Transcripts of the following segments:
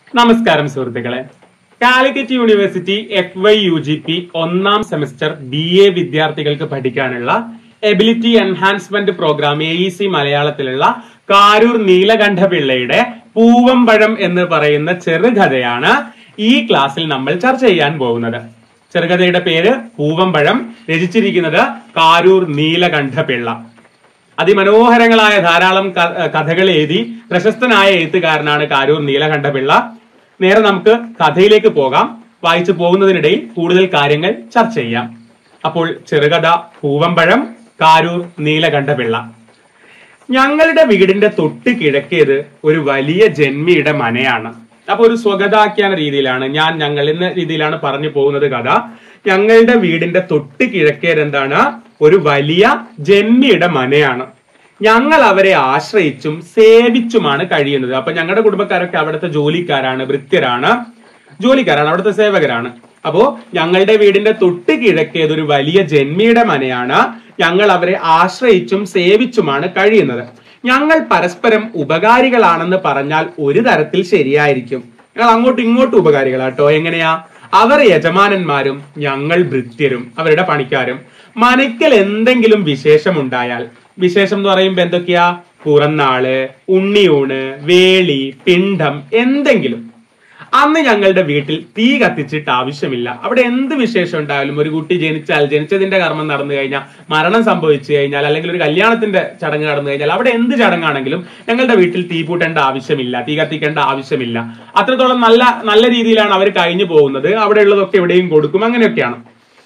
നമസ്കാരം സുഹൃത്തുക്കളെ Calicut university F Y U G P ഒന്നാം സെമസ്റ്റർ ബി എ വിദ്യാർത്ഥികൾക്ക് പഠിക്കാനുള്ള ability enhancement programme A E C മലയാളത്തിലുള്ള കാരൂർ നീലകണ്ഠപിള്ളയുടെ പൂവമ്പഴം എന്ന് പറയുന്ന ചെറുകഥയാണ് ഈ ക്ലാസ്സിൽ നമ്മൾ ചർച്ച ചെയ്യാൻ പോകുന്നത് ചെറുകഥയുടെ പേര് പൂവമ്പഴം രചിച്ചിരിക്കുന്നത് കാരൂർ നീലകണ്ഠപിള്ള അതിമനോഹരങ്ങളായ ധാരാളം ക- കഥകൾ എഴുതി പ്രശസ്തനായ എഴുത്തുകാരനാണ് കാരൂർ നീലകണ്ഠപിള്ള നേരെ നമുക്ക് കഥയിലേക്ക് പോകാം വായിച്ചു പോകുന്നതിനിടയിൽ കൂടുതൽ കാര്യങ്ങൾ ചർച്ച ചെയ്യാം അപ്പോൾ ചെറുകഥ പൂവമ്പഴം കാരൂർ നീലകണ്ഠപിള്ള ഞങ്ങളുടെ വീടിന്റെ തൊട്ട് കിഴക്കേത് ഒരു വലിയ ജന്മിയുടെ മനയാണ് അപ്പൊ ഒരു സ്വഗതാഖ്യാന രീതിയിലാണ് ഞാൻ ഞങ്ങൾ എന്ന രീതിയിലാണ് പറഞ്ഞു പോകുന്നത് കഥ ഞങ്ങളുടെ വീടിന്റെ തൊട്ട് കിഴക്കേത് എന്താണ് ഒരു വലിയ ജന്മിയുടെ മനയാണ് ഞങ്ങൾ അവരെ ആശ്രയിച്ചും സേവിച്ചുമാണ് കഴിയുന്നത് അപ്പൊ ഞങ്ങളുടെ കുടുംബക്കാരൊക്കെ അവിടുത്തെ ജോലിക്കാരാണ് വൃത്യരാണ് ജോലിക്കാരാണ് അവിടുത്തെ സേവകരാണ് അപ്പോ ഞങ്ങളുടെ വീടിന്റെ തൊട്ട് കിഴക്കേത് ഒരു വലിയ ജന്മിയുടെ മനയാണ് ഞങ്ങൾ അവരെ ആശ്രയിച്ചും സേവിച്ചുമാണ് കഴിയുന്നത് ഞങ്ങൾ പരസ്പരം ഉപകാരികളാണെന്ന് പറഞ്ഞാൽ ഒരു തരത്തിൽ ശരിയായിരിക്കും ഞങ്ങൾ അങ്ങോട്ടും ഇങ്ങോട്ടും ഉപകാരികളാട്ടോ എങ്ങനെയാ അവർ യജമാനന്മാരും ഞങ്ങൾ ഭൃത്യരും അവരുടെ പണിക്കാരും മനയ്ക്കൽ എന്തെങ്കിലും വിശേഷമുണ്ടായാൽ വിശേഷം എന്ന് പറയുമ്പോ എന്തൊക്കെയാ പുറന്നാള് ഉണ്ണിയൂണ് വേളി പിണ്ഡം എന്തെങ്കിലും അന്ന് ഞങ്ങളുടെ വീട്ടിൽ തീ കത്തിച്ചിട്ട് ആവശ്യമില്ല അവിടെ എന്ത് വിശേഷം ഉണ്ടായാലും ഒരു കുട്ടി ജനിച്ചാൽ ജനിച്ചതിന്റെ കർമ്മം നടന്നു കഴിഞ്ഞാൽ മരണം സംഭവിച്ചു കഴിഞ്ഞാൽ അല്ലെങ്കിൽ ഒരു കല്യാണത്തിന്റെ ചടങ്ങ് നടന്നു കഴിഞ്ഞാൽ അവിടെ എന്ത് ചടങ്ങാണെങ്കിലും ഞങ്ങളുടെ വീട്ടിൽ തീ പൂട്ടേണ്ട ആവശ്യമില്ല തീ കത്തിക്കേണ്ട ആവശ്യമില്ല അത്രത്തോളം നല്ല നല്ല രീതിയിലാണ് അവർ കഴിഞ്ഞു പോകുന്നത് അവിടെ ഉള്ളതൊക്കെ എവിടെയും കൊടുക്കും അങ്ങനെയൊക്കെയാണ്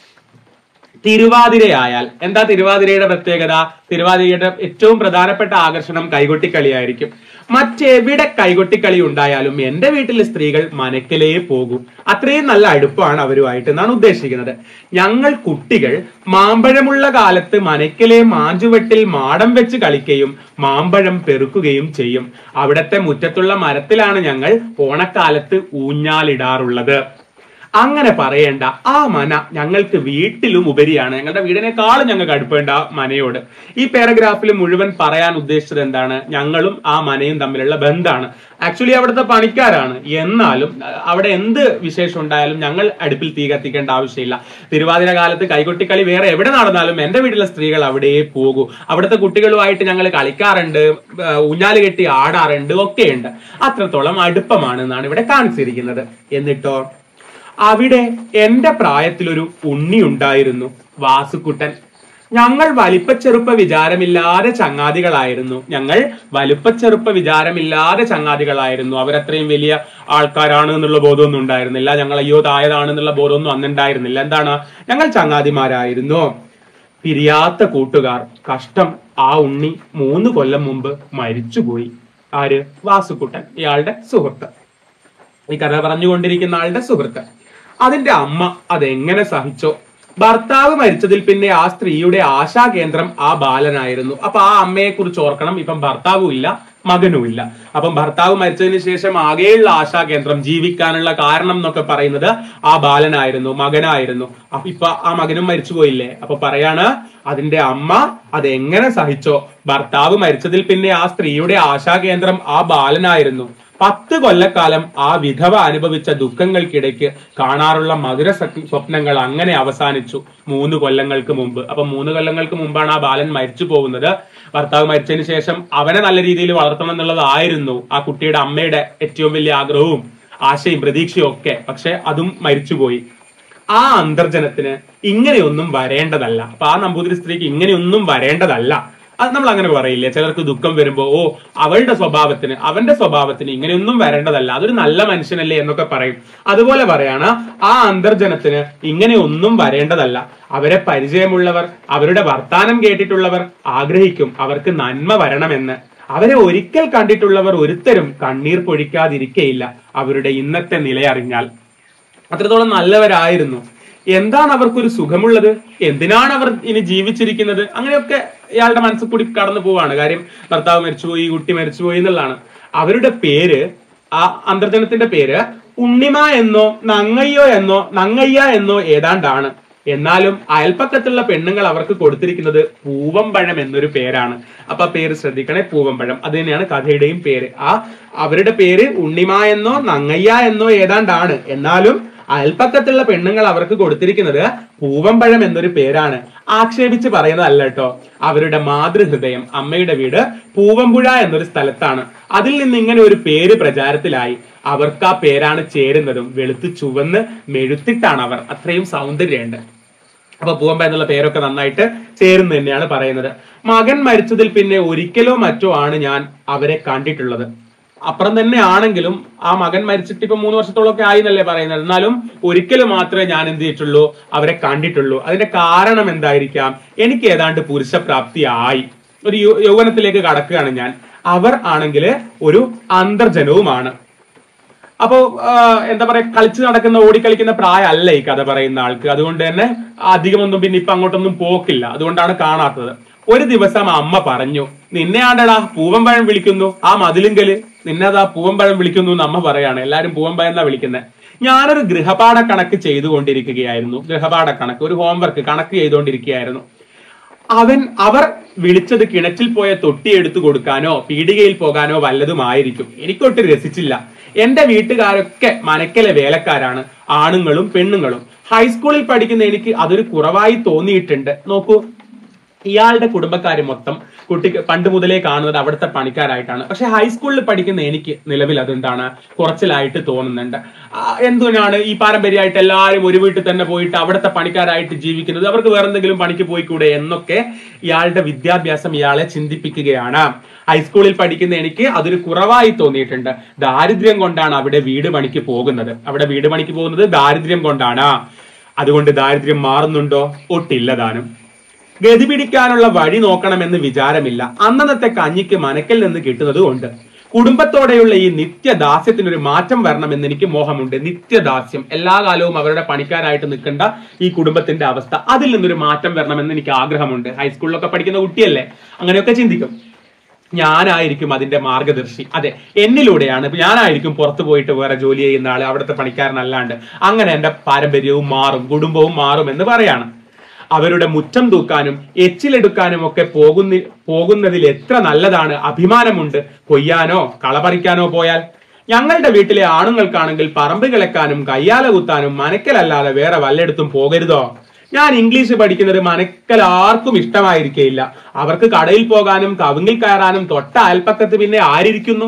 തിരുവാതിരയായാൽ എന്താ തിരുവാതിരയുടെ പ്രത്യേകത തിരുവാതിരയുടെ ഏറ്റവും പ്രധാനപ്പെട്ട ആകർഷണം കൈകൊട്ടിക്കളിയായിരിക്കും മറ്റെവിടെ കൈകൊട്ടിക്കളി ഉണ്ടായാലും എന്റെ വീട്ടിലെ സ്ത്രീകൾ മനക്കലേ പോകും അത്രയും നല്ല അടുപ്പമാണ് അവരുമായിട്ട് എന്നാണ് ഉദ്ദേശിക്കുന്നത് ഞങ്ങൾ കുട്ടികൾ മാമ്പഴമുള്ള കാലത്ത് മനക്കലെ മാഞ്ചുവെട്ടിൽ മാടം വെച്ച് കളിക്കുകയും മാമ്പഴം പെറുക്കുകയും ചെയ്യും അവിടത്തെ മുറ്റത്തുള്ള മരത്തിലാണ് ഞങ്ങൾ ഓണക്കാലത്ത് ഊഞ്ഞാലിടാറുള്ളത് അങ്ങനെ പറയേണ്ട ആ മന ഞങ്ങൾക്ക് വീട്ടിലും ഉപരിയാണ് ഞങ്ങളുടെ വീടിനേക്കാളും ഞങ്ങൾക്ക് അടുപ്പേണ്ട ആ മനയോട് ഈ പാരഗ്രാഫിൽ മുഴുവൻ പറയാൻ ഉദ്ദേശിച്ചത് എന്താണ് ഞങ്ങളും ആ മനയും തമ്മിലുള്ള ബന്ധമാണ് ആക്ച്വലി അവിടുത്തെ പണിക്കാരാണ് എന്നാലും അഹ് അവിടെ എന്ത് വിശേഷം ഉണ്ടായാലും ഞങ്ങൾ അടുപ്പിൽ തീ കത്തിക്കേണ്ട ആവശ്യമില്ല തിരുവാതിര കാലത്ത് കൈകൊട്ടിക്കളി വേറെ എവിടെ നടന്നാലും എന്റെ വീട്ടിലെ സ്ത്രീകൾ അവിടെ പോകൂ അവിടുത്തെ കുട്ടികളുമായിട്ട് ഞങ്ങൾ കളിക്കാറുണ്ട് ഏഹ് ഊഞ്ഞാല് കെട്ടി ആടാറുണ്ട് ഒക്കെയുണ്ട് അത്രത്തോളം അടുപ്പമാണ് എന്നാണ് ഇവിടെ കാണിച്ചിരിക്കുന്നത് എന്നിട്ടോ അവിടെ എന്റെ പ്രായത്തിലൊരു ഉണ്ണി ഉണ്ടായിരുന്നു വാസുക്കുട്ടൻ ഞങ്ങൾ വലിപ്പച്ചെറുപ്പ വിചാരമില്ലാതെ ചങ്ങാതികളായിരുന്നു ഞങ്ങൾ വലിപ്പച്ചെറുപ്പ വിചാരമില്ലാതെ ചങ്ങാതികളായിരുന്നു അവരത്രയും വലിയ ആൾക്കാരാണ് എന്നുള്ള ബോധമൊന്നും ഉണ്ടായിരുന്നില്ല ഞങ്ങൾ അയ്യോ തായതാണെന്നുള്ള ബോധമൊന്നും അന്നുണ്ടായിരുന്നില്ല എന്താണ് ഞങ്ങൾ ചങ്ങാതിമാരായിരുന്നു പിരിയാത്ത കൂട്ടുകാർ കഷ്ടം ആ ഉണ്ണി മൂന്ന് കൊല്ലം മുമ്പ് മരിച്ചുപോയി ആര് വാസുക്കുട്ടൻ ഇയാളുടെ സുഹൃത്ത് ഈ കഥ പറഞ്ഞുകൊണ്ടിരിക്കുന്ന ആളുടെ സുഹൃത്ത് അതിന്റെ അമ്മ അതെങ്ങനെ സഹിച്ചോ ഭർത്താവ് മരിച്ചതിൽ പിന്നെ ആ സ്ത്രീയുടെ ആശാകേന്ദ്രം ആ ബാലനായിരുന്നു അപ്പൊ ആ അമ്മയെ കുറിച്ച് ഓർക്കണം ഇപ്പം ഭർത്താവും ഇല്ല മകനും ഇല്ല അപ്പം ഭർത്താവ് മരിച്ചതിന് ശേഷം ആകെയുള്ള ആശാകേന്ദ്രം ജീവിക്കാനുള്ള കാരണം എന്നൊക്കെ പറയുന്നത് ആ ബാലനായിരുന്നു മകനായിരുന്നു അപ്പൊ ഇപ്പൊ ആ മകനും മരിച്ചു പോയില്ലേ അപ്പൊ പറയാണ് അതിന്റെ അമ്മ അതെങ്ങനെ സഹിച്ചോ ഭർത്താവ് മരിച്ചതിൽ പിന്നെ ആ സ്ത്രീയുടെ ആശാകേന്ദ്രം ആ ബാലനായിരുന്നു പത്ത് കൊല്ലക്കാലം ആ വിധവ അനുഭവിച്ച ദുഃഖങ്ങൾക്കിടയ്ക്ക് കാണാറുള്ള മധുര സ്വപ്- സ്വപ്നങ്ങൾ അങ്ങനെ അവസാനിച്ചു മൂന്ന് കൊല്ലങ്ങൾക്ക് മുമ്പ് അപ്പൊ മൂന്ന് കൊല്ലങ്ങൾക്ക് മുമ്പാണ് ആ ബാലൻ മരിച്ചു പോകുന്നത് ഭർത്താവ് മരിച്ചതിന് ശേഷം അവനെ നല്ല രീതിയിൽ വളർത്തണം എന്നുള്ളതായിരുന്നു ആ കുട്ടിയുടെ അമ്മയുടെ ഏറ്റവും വലിയ ആഗ്രഹവും ആശയും പ്രതീക്ഷയും ഒക്കെ പക്ഷെ അതും മരിച്ചുപോയി ആ അന്തർജനത്തിന് ഇങ്ങനെയൊന്നും വരേണ്ടതല്ല അപ്പൊ ആ നമ്പൂതിരി സ്ത്രീക്ക് ഇങ്ങനെയൊന്നും വരേണ്ടതല്ല അത് നമ്മൾ അങ്ങനെ പറയില്ലേ ചിലർക്ക് ദുഃഖം വരുമ്പോ ഓ അവളുടെ സ്വഭാവത്തിന് അവന്റെ സ്വഭാവത്തിന് ഇങ്ങനെയൊന്നും വരേണ്ടതല്ല അതൊരു നല്ല മനുഷ്യനല്ലേ എന്നൊക്കെ പറയും അതുപോലെ പറയാണ് ആ അന്തർജനത്തിന് ഇങ്ങനെയൊന്നും വരേണ്ടതല്ല അവരെ പരിചയമുള്ളവർ അവരുടെ വർത്താനം കേട്ടിട്ടുള്ളവർ ആഗ്രഹിക്കും അവർക്ക് നന്മ വരണമെന്ന് അവരെ ഒരിക്കൽ കണ്ടിട്ടുള്ളവർ ഒരുത്തരും കണ്ണീർ പൊഴിക്കാതിരിക്കയില്ല അവരുടെ ഇന്നത്തെ നിലയറിഞ്ഞാൽ അത്രത്തോളം നല്ലവരായിരുന്നു എന്താണ് അവർക്കൊരു സുഖമുള്ളത് എന്തിനാണ് അവർ ഇനി ജീവിച്ചിരിക്കുന്നത് അങ്ങനെയൊക്കെ ഇയാളുടെ മനസ്സിൽ കൂടി കടന്നു പോവാണ് കാര്യം ഭർത്താവ് മരിച്ചുപോയി ഈ കുട്ടി മരിച്ചുപോയി എന്നുള്ളതാണ് അവരുടെ പേര് ആ അന്തർജനത്തിന്റെ പേര് ഉണ്ണിമ എന്നോ നങ്ങയ്യോ എന്നോ നങ്ങയ്യ എന്നോ ഏതാണ്ടാണ് എന്നാലും അയൽപ്പക്കത്തുള്ള പെണ്ണുങ്ങൾ അവർക്ക് കൊടുത്തിരിക്കുന്നത് പൂവമ്പഴം എന്നൊരു പേരാണ് അപ്പൊ ആ പേര് ശ്രദ്ധിക്കണേ പൂവമ്പഴം അത് തന്നെയാണ് കഥയുടെയും പേര് ആ അവരുടെ പേര് ഉണ്ണിമ എന്നോ നങ്ങയ്യ എന്നോ ഏതാണ്ടാണ് എന്നാലും അയൽപ്പക്കത്തുള്ള പെണ്ണുങ്ങൾ അവർക്ക് കൊടുത്തിരിക്കുന്നത് പൂവമ്പഴം എന്നൊരു പേരാണ് ആക്ഷേപിച്ച് പറയുന്നതല്ല കേട്ടോ അവരുടെ മാതൃഹൃദയം അമ്മയുടെ വീട് പൂവമ്പുഴ എന്നൊരു സ്ഥലത്താണ് അതിൽ നിന്ന് ഇങ്ങനെ ഒരു പേര് പ്രചാരത്തിലായി അവർക്ക് ആ പേരാണ് ചേരുന്നതും വെളുത്ത് ചുവന്ന് മെഴുത്തിട്ടാണ് അവർ അത്രയും സൗന്ദര്യമുണ്ട് അപ്പൊ പൂവമ്പ എന്നുള്ള പേരൊക്കെ നന്നായിട്ട് ചേരുന്നു തന്നെയാണ് പറയുന്നത് മകൻ മരിച്ചതിൽ പിന്നെ ഒരിക്കലോ മറ്റോ ആണ് ഞാൻ അവരെ കണ്ടിട്ടുള്ളത് അപ്പുറം തന്നെ ആണെങ്കിലും ആ മകൻ മരിച്ചിട്ട് ഇപ്പൊ മൂന്ന് വർഷത്തോളമൊക്കെ ആയി എന്നല്ലേ പറയുന്നത് എന്നാലും ഒരിക്കലും മാത്രമേ ഞാൻ എന്ത് ചെയ്തിട്ടുള്ളൂ അവരെ കണ്ടിട്ടുള്ളൂ അതിന്റെ കാരണം എന്തായിരിക്കാം എനിക്ക് ഏതാണ്ട് പുരുഷപ്രാപ്തി ആയി ഒരു യൗ- യൗവനത്തിലേക്ക് കടക്കുകയാണ് ഞാൻ അവർ ആണെങ്കിൽ ഒരു അന്തർജനവുമാണ് അപ്പോ ആ, എന്താ പറയാ കളിച്ച് നടക്കുന്ന ഓടിക്കളിക്കുന്ന പ്രായമല്ല ഈ കഥ പറയുന്ന ആൾക്ക് അതുകൊണ്ട് തന്നെ അധികമൊന്നും പിന്നെ ഇപ്പൊ അങ്ങോട്ടൊന്നും പോക്കില്ല അതുകൊണ്ടാണ് കാണാത്തത് ഒരു ദിവസം അമ്മ പറഞ്ഞു നിന്നെ ആണ്ടടാ പൂവമ്പഴം വിളിക്കുന്നു ആ മതിലുങ്കല് നിന്നെ അതാ പൂവമ്പഴം വിളിക്കുന്നു എന്ന് അമ്മ പറയാണ് എല്ലാരും പൂവമ്പഴം എന്നാ വിളിക്കുന്നത് ഞാനൊരു ഗൃഹപാഠ കണക്ക് ചെയ്തുകൊണ്ടിരിക്കുകയായിരുന്നു ഗൃഹപാഠ കണക്ക് ഒരു ഹോംവർക്ക് കണക്ക് ചെയ്തുകൊണ്ടിരിക്കുകയായിരുന്നു അവൻ അവർ വിളിച്ചത് കിണറ്റിൽ പോയ തൊട്ടി എടുത്തു കൊടുക്കാനോ പീടികയിൽ പോകാനോ വല്ലതുമായിരിക്കും എനിക്കൊട്ട് രസിച്ചില്ല എന്റെ വീട്ടുകാരൊക്കെ മനക്കലെ വേലക്കാരാണ് ആണുങ്ങളും പെണ്ണുങ്ങളും ഹൈസ്കൂളിൽ പഠിക്കുന്ന എനിക്ക് അതൊരു കുറവായി തോന്നിയിട്ടുണ്ട് നോക്കൂ ഇയാളുടെ കുടുംബക്കാര് മൊത്തം കുട്ടിക്ക് പണ്ട് മുതലേ കാണുന്നത് അവിടുത്തെ പണിക്കാരായിട്ടാണ് പക്ഷെ ഹൈസ്കൂളിൽ പഠിക്കുന്ന എനിക്ക് നിലവിൽ അതെന്താണ് കുറച്ചിലായിട്ട് തോന്നുന്നുണ്ട് ആ, എന്തിനാണ് ഈ പാരമ്പര്യമായിട്ട് എല്ലാവരും ഒരു വീട്ടിൽ തന്നെ പോയിട്ട് അവിടുത്തെ പണിക്കാരായിട്ട് ജീവിക്കുന്നത് അവർക്ക് വേറെ എന്തെങ്കിലും പണിക്ക് പോയിക്കൂടെ എന്നൊക്കെ ഇയാളുടെ വിദ്യാഭ്യാസം ഇയാളെ ചിന്തിപ്പിക്കുകയാണ് ഹൈസ്കൂളിൽ പഠിക്കുന്ന എനിക്ക് അതൊരു കുറവായി തോന്നിയിട്ടുണ്ട് ദാരിദ്ര്യം കൊണ്ടാണ് അവിടെ വീട് പണിക്ക് പോകുന്നത് അവിടെ വീട് പണിക്ക് പോകുന്നത് ദാരിദ്ര്യം കൊണ്ടാണ് അതുകൊണ്ട് ദാരിദ്ര്യം മാറുന്നുണ്ടോ ഒട്ടില്ല താനും ഗതി പിടിക്കാനുള്ള വഴി നോക്കണമെന്ന് വിചാരമില്ല അന്നന്നത്തെ കഞ്ഞിക്ക് മനക്കൽ നിന്ന് കിട്ടുന്നത് കൊണ്ട് കുടുംബത്തോടെയുള്ള ഈ നിത്യദാസ്യത്തിനൊരു മാറ്റം വരണമെന്ന് എനിക്ക് മോഹമുണ്ട് നിത്യദാസ്യം എല്ലാ കാലവും അവരുടെ പണിക്കാരായിട്ട് നിൽക്കേണ്ട ഈ കുടുംബത്തിന്റെ അവസ്ഥ അതിൽ നിന്നൊരു മാറ്റം വരണമെന്ന് എനിക്ക് ആഗ്രഹമുണ്ട് ഹൈസ്കൂളിലൊക്കെ പഠിക്കുന്ന കുട്ടിയല്ലേ അങ്ങനെയൊക്കെ ചിന്തിക്കും ഞാനായിരിക്കും അതിന്റെ മാർഗദർശി അതെ എന്നിലൂടെയാണ് ഇപ്പൊ ഞാനായിരിക്കും പുറത്തു പോയിട്ട് വേറെ ജോലി ചെയ്യുന്ന ആള് അവിടുത്തെ പണിക്കാരനല്ലാണ്ട് അങ്ങനെ എന്റെ പാരമ്പര്യവും മാറും കുടുംബവും മാറും എന്ന് പറയാണ് അവരുടെ മുറ്റം തൂക്കാനും എച്ചിലെടുക്കാനും ഒക്കെ പോകുന്ന പോകുന്നതിൽ എത്ര നല്ലതാണ് അഭിമാനമുണ്ട് കൊയ്യാനോ കളപറിക്കാനോ പോയാൽ ഞങ്ങളുടെ വീട്ടിലെ ആണുങ്ങൾക്കാണെങ്കിൽ പറമ്പ് കിളക്കാനും കയ്യാല കുത്താനും മനക്കലല്ലാതെ വേറെ വല്ലയിടത്തും പോകരുതോ ഞാൻ ഇംഗ്ലീഷ് പഠിക്കുന്നത് മനക്കൽ ആർക്കും ഇഷ്ടമായിരിക്കയില്ല അവർക്ക് കടയിൽ പോകാനും കവുങ്ങിൽ കയറാനും തൊട്ട അയൽപ്പക്കത്ത് പിന്നെ ആരിയ്ക്കുന്നു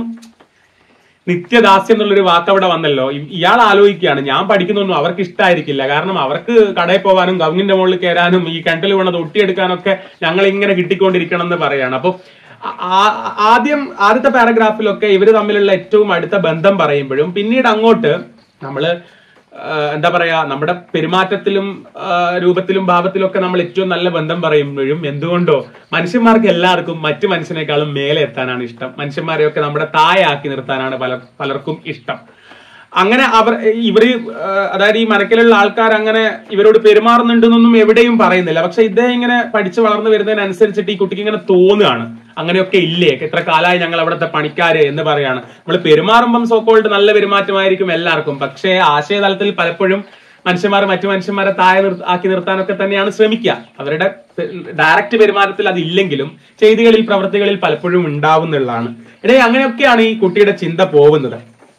നിത്യദാസ്യം എന്നുള്ളൊരു വാക്ക് അവിടെ വന്നല്ലോ ഇ- ഇയാൾ ആലോചിക്കുകയാണ് ഞാൻ പഠിക്കുന്നൊന്നും അവർക്ക് ഇഷ്ടമായിരിക്കില്ല കാരണം അവർക്ക് കടയിൽ പോകാനും കവുങ്ങിന്റെ മുകളിൽ കയറാനും ഈ കിണറ്റിൽ വീണത് ഒട്ടിയെടുക്കാനൊക്കെ ഞങ്ങൾ ഇങ്ങനെ കിട്ടിക്കൊണ്ടിരിക്കണം എന്ന് പറയാണ് അപ്പൊ ആ- ആ- ആദ്യം ആദ്യത്തെ പാരഗ്രാഫിലൊക്കെ ഇവര് തമ്മിലുള്ള ഏറ്റവും അടുത്ത ബന്ധം പറയുമ്പോഴും പിന്നീട് അങ്ങോട്ട് നമ്മള് ആ, എന്താ പറയാ നമ്മുടെ പെരുമാറ്റത്തിലും ആ, രൂപത്തിലും ഭാവത്തിലും ഒക്കെ നമ്മൾ ഏറ്റവും നല്ല ബന്ധം പറയുമ്പോഴും എന്തുകൊണ്ടോ മനുഷ്യന്മാർക്ക് എല്ലാവർക്കും മറ്റു മനുഷ്യനേക്കാളും മേലെ എത്താനാണ് ഇഷ്ടം മനുഷ്യന്മാരെയൊക്കെ നമ്മുടെ താഴെയാക്കി നിർത്താനാണ് പല പലർക്കും ഇഷ്ടം അങ്ങനെ അവർ ഇവര് ആ, അതായത് ഈ മനക്കിലുള്ള ആൾക്കാർ അങ്ങനെ ഇവരോട് പെരുമാറുന്നുണ്ടെന്നൊന്നും എവിടെയും പറയുന്നില്ല പക്ഷെ ഇദ്ദേഹം ഇങ്ങനെ പഠിച്ചു വളർന്നു വരുന്നതിനനുസരിച്ചിട്ട് ഈ കുട്ടിക്ക് ഇങ്ങനെ തോന്നുകയാണ് അങ്ങനെയൊക്കെ ഇല്ലേ എത്ര കാലമായി ഞങ്ങൾ അവിടുത്തെ പണിക്കാര് എന്ന് പറയാണ് നമ്മൾ പെരുമാറുമ്പം സോക്കോൾഡ് നല്ല പെരുമാറ്റമായിരിക്കും എല്ലാവർക്കും പക്ഷേ ആശയതലത്തിൽ പലപ്പോഴും മനുഷ്യന്മാർ മറ്റു മനുഷ്യന്മാരെ താഴെ നിർ ആക്കി നിർത്താനൊക്കെ തന്നെയാണ് ശ്രമിക്കുക അവരുടെ ഡയറക്റ്റ് പെരുമാറ്റത്തിൽ അതില്ലെങ്കിലും ചെയ്തികളിൽ പ്രവൃത്തികളിൽ പലപ്പോഴും ഉണ്ടാവുന്നുള്ളതാണ് ഇടേ അങ്ങനെയൊക്കെയാണ് ഈ കുട്ടിയുടെ ചിന്ത പോകുന്നത്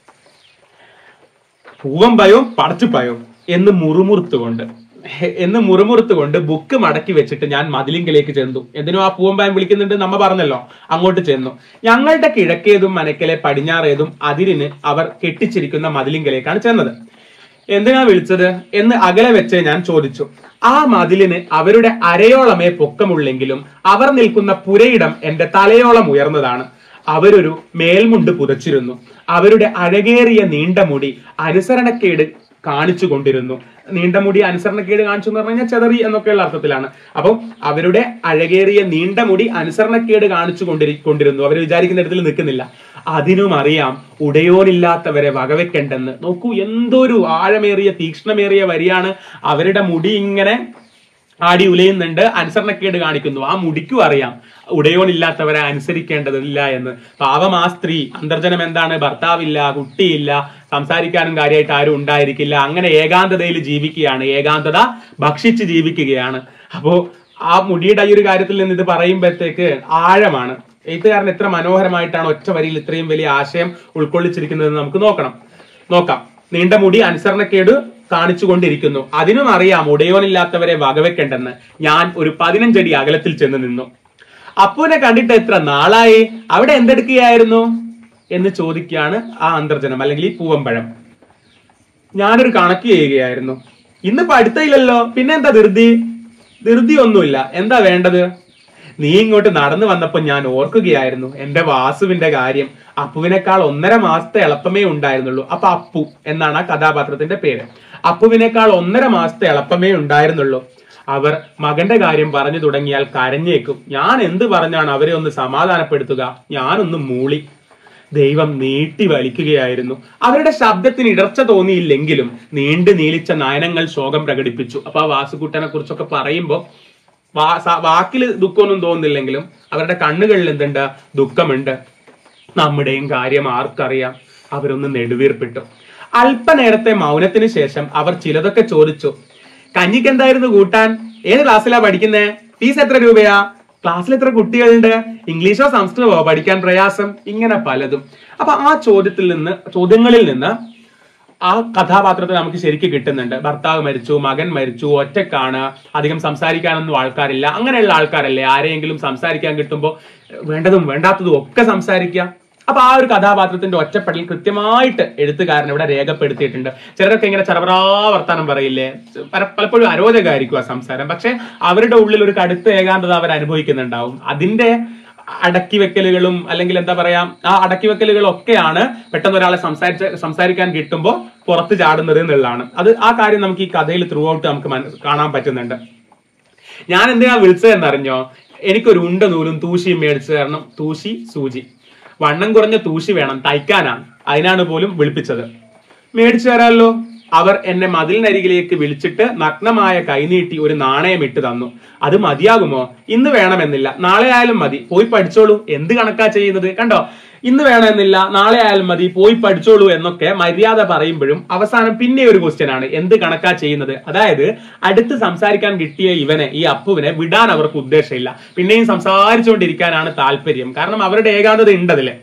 പൂവമ്പയോ പടച്ചുപ്പയോ എന്ന് മുറുമുറുത്തുകൊണ്ട് എന്ന് മുറുമുറുത്തുകൊണ്ട് ബുക്ക് മടക്കി വെച്ചിട്ട് ഞാൻ മതിലിങ്കലേക്ക് ചെന്നു എന്തിനും ആ പൂവമ്പായം വിളിക്കുന്നുണ്ട് നമ്മ പറഞ്ഞല്ലോ അങ്ങോട്ട് ചെന്നു ഞങ്ങളുടെ കിഴക്കേതും മനക്കലെ പടിഞ്ഞാറേതും അതിരിന് അവർ കെട്ടിച്ചിരിക്കുന്ന മതിലിങ്കലേക്കാണ് ചെന്നത് എന്തിനാ വിളിച്ചത് എന്ന് അകലെ വെച്ച് ഞാൻ ചോദിച്ചു ആ മതിലിന് അവരുടെ അരയോളമേ പൊക്കമുള്ളെങ്കിലും അവർ നിൽക്കുന്ന പുരയിടം എന്റെ തലയോളം ഉയർന്നതാണ് അവരൊരു മേൽമുണ്ട് പുതച്ചിരുന്നു അവരുടെ അഴകേറിയ നീണ്ട മുടി അനുസരണക്കേട് കാണിച്ചു കൊണ്ടിരുന്നു നീണ്ട മുടി അനുസരണക്കേട് കാണിച്ചു എന്ന് പറഞ്ഞു കഴിഞ്ഞാൽ ചെതറി എന്നൊക്കെയുള്ള അർത്ഥത്തിലാണ് അപ്പം അവരുടെ അഴകേറിയ നീണ്ട മുടി അനുസരണക്കേട് കാണിച്ചു കൊണ്ടിരി കൊണ്ടിരുന്നു അവർ വിചാരിക്കുന്ന ഇടത്തിൽ നിൽക്കുന്നില്ല അതിനും അറിയാം ഉടയോനില്ലാത്തവരെ വകവെക്കണ്ടെന്ന് നോക്കൂ എന്തൊരു ആഴമേറിയ തീക്ഷ്ണമേറിയ വരിയാണ് അവരുടെ മുടി ഇങ്ങനെ ആടി ഉലയുന്നുണ്ട് അനുസരണക്കേട് കാണിക്കുന്നു ആ മുടിക്കും അറിയാം ഉടയോനില്ലാത്തവരെ അനുസരിക്കേണ്ടതില്ല എന്ന് പാവം ആ സ്ത്രീ അന്തർജനം എന്താണ് ഭർത്താവില്ല കുട്ടിയില്ല സംസാരിക്കാനും കാര്യമായിട്ട് ആരും ഉണ്ടായിരിക്കില്ല അങ്ങനെ ഏകാന്തതയിൽ ജീവിക്കുകയാണ് ഏകാന്തത ഭക്ഷിച്ച് ജീവിക്കുകയാണ് അപ്പോ ആ മുടിയുടെ ഈ ഒരു കാര്യത്തിൽ നിന്ന് ഇത് പറയുമ്പോഴത്തേക്ക് ആഴമാണ് എഴുത്തുകാരൻ എത്ര മനോഹരമായിട്ടാണ് ഒറ്റ വരിയിൽ ഇത്രയും വലിയ ആശയം ഉൾക്കൊള്ളിച്ചിരിക്കുന്നത് നമുക്ക് നോക്കണം നോക്കാം നീണ്ട മുടി അനുസരണക്കേട് കാണിച്ചുകൊണ്ടിരിക്കുന്നു അതിനും അറിയാം ഉടയോനില്ലാത്തവരെ വകവെക്കണ്ടെന്ന് ഞാൻ ഒരു പതിനഞ്ചടി അകലത്തിൽ ചെന്ന് നിന്നു അപ്പുവിനെ കണ്ടിട്ട് എത്ര നാളായി അവിടെ എന്തെടുക്കുകയായിരുന്നു എന്ന് ചോദിക്കുകയാണ് ആ അന്തർജനം അല്ലെങ്കിൽ ഈ പൂവമ്പഴം ഞാനൊരു കണക്ക് ചെയ്യുകയായിരുന്നു ഇന്ന് പഠിത്തമില്ലല്ലോ പിന്നെ എന്താ ധൃതി ധൃതി ഒന്നുമില്ല എന്താ വേണ്ടത് നീ ഇങ്ങോട്ട് നടന്നു വന്നപ്പോ ഞാൻ ഓർക്കുകയായിരുന്നു എന്റെ വാസുവിന്റെ കാര്യം അപ്പുവിനേക്കാൾ ഒന്നര മാസത്തെ എളുപ്പമേ ഉണ്ടായിരുന്നുള്ളൂ അപ്പൊ അപ്പു എന്നാണ് ആ കഥാപാത്രത്തിന്റെ പേര് അപ്പുവിനേക്കാൾ ഒന്നര മാസത്തെ എളുപ്പമേ ഉണ്ടായിരുന്നുള്ളൂ അവർ മകന്റെ കാര്യം പറഞ്ഞു തുടങ്ങിയാൽ കരഞ്ഞേക്കും ഞാൻ എന്ത് പറഞ്ഞാണ് അവരെ ഒന്ന് സമാധാനപ്പെടുത്തുക ഞാനൊന്ന് മൂളി ദൈവം നീട്ടി വലിക്കുകയായിരുന്നു അവരുടെ ശബ്ദത്തിന് ഇടർച്ച തോന്നിയില്ലെങ്കിലും നീണ്ടു നീളിച്ച നയനങ്ങൾ ശോകം പ്രകടിപ്പിച്ചു അപ്പൊ ആ വാസുകുട്ടനെ കുറിച്ചൊക്കെ പറയുമ്പോ വാ- സ- വാക്കില് ദുഃഖമൊന്നും തോന്നുന്നില്ലെങ്കിലും അവരുടെ കണ്ണുകളിൽ എന്തുണ്ട് ദുഃഖമുണ്ട് നമ്മുടെയും കാര്യം ആർക്കറിയാം അവരൊന്ന് നെടുവീർപ്പിട്ടു അല്പനേരത്തെ മൗനത്തിന് ശേഷം അവർ ചിലതൊക്കെ ചോദിച്ചു കഞ്ഞിക്ക് എന്തായിരുന്നു കൂട്ടാൻ ഏത് ക്ലാസ്സിലാ പഠിക്കുന്നേ ഫീസ് എത്ര രൂപയാ ക്ലാസ്സിൽ എത്ര കുട്ടികളുണ്ട് ഇംഗ്ലീഷോ സംസ്കൃതമോ പഠിക്കാൻ പ്രയാസം ഇങ്ങനെ പലതും അപ്പൊ ആ ചോദ്യത്തിൽ നിന്ന് ചോദ്യങ്ങളിൽ നിന്ന് ആ കഥാപാത്രത്തെ നമുക്ക് ശരിക്കും കിട്ടുന്നുണ്ട് ഭർത്താവ് മരിച്ചു മകൻ മരിച്ചു ഒറ്റക്കാണ് അധികം സംസാരിക്കാനൊന്നും ആൾക്കാരില്ല അങ്ങനെയുള്ള ആൾക്കാരല്ലേ ആരെയെങ്കിലും സംസാരിക്കാൻ കിട്ടുമ്പോൾ വേണ്ടതും വേണ്ടാത്തതും ഒക്കെ സംസാരിക്കുക അപ്പൊ ആ ഒരു കഥാപാത്രത്തിന്റെ ഒറ്റപ്പെടൽ കൃത്യമായിട്ട് എഴുത്തുകാരൻ ഇവിടെ രേഖപ്പെടുത്തിയിട്ടുണ്ട് ചിലരൊക്കെ ഇങ്ങനെ ചറവറാ വർത്താനം പറയില്ലേ പല- പലപ്പോഴും അരോചകമായിരിക്കും ആ സംസാരം പക്ഷെ അവരുടെ ഉള്ളിൽ ഒരു കടുത്ത ഏകാന്തത അവർ അനുഭവിക്കുന്നുണ്ടാവും അതിന്റെ അടക്കി വെക്കലുകളും അല്ലെങ്കിൽ എന്താ പറയാ ആ അടക്കി വെക്കലുകളൊക്കെയാണ് പെട്ടെന്ന് ഒരാളെ സംസാരിച്ച സംസാരിക്കാൻ കിട്ടുമ്പോൾ പുറത്ത് ചാടുന്നത് എന്നുള്ളതാണ് അത് ആ കാര്യം നമുക്ക് ഈ കഥയിൽ ത്രൂ ഔട്ട് നമുക്ക് മന- കാണാൻ പറ്റുന്നുണ്ട് ഞാൻ എന്തിനാ വിളിച്ചതെന്നറിഞ്ഞോ എനിക്കൊരു ഉണ്ട നൂലും തൂശിയും മേടിച്ചു തരണം തൂശി സൂചി വണ്ണം കുറഞ്ഞ തൂശി വേണം തയ്ക്കാനാണ് അതിനാണ് പോലും വിളിപ്പിച്ചത് മേടിച്ചു തരാമല്ലോ അവർ എന്നെ മതിലിനരികിലേക്ക് വിളിച്ചിട്ട് നഗ്നമായ കൈനീട്ടി ഒരു നാണയം ഇട്ട് തന്നു അത് മതിയാകുമോ ഇന്ന് വേണമെന്നില്ല നാളെ ആയാലും മതി പോയി പഠിച്ചോളൂ എന്ത് കണക്കാ ചെയ്യുന്നത് കണ്ടോ ഇന്ന് വേണമെന്നില്ല നാളെ ആയാലും മതി പോയി പഠിച്ചോളൂ എന്നൊക്കെ മര്യാദ പറയുമ്പോഴും അവസാനം പിന്നെ ഒരു ക്വസ്റ്റ്യൻ ആണ് എന്ത് കണക്കാ ചെയ്യുന്നത് അതായത് അടുത്ത് സംസാരിക്കാൻ കിട്ടിയ ഇവനെ ഈ അപ്പുവിനെ വിടാൻ അവർക്ക് ഉദ്ദേശമില്ല പിന്നെയും സംസാരിച്ചുകൊണ്ടിരിക്കാനാണ് താല്പര്യം കാരണം അവരുടെ ഏകാന്തത ഉണ്ടതില്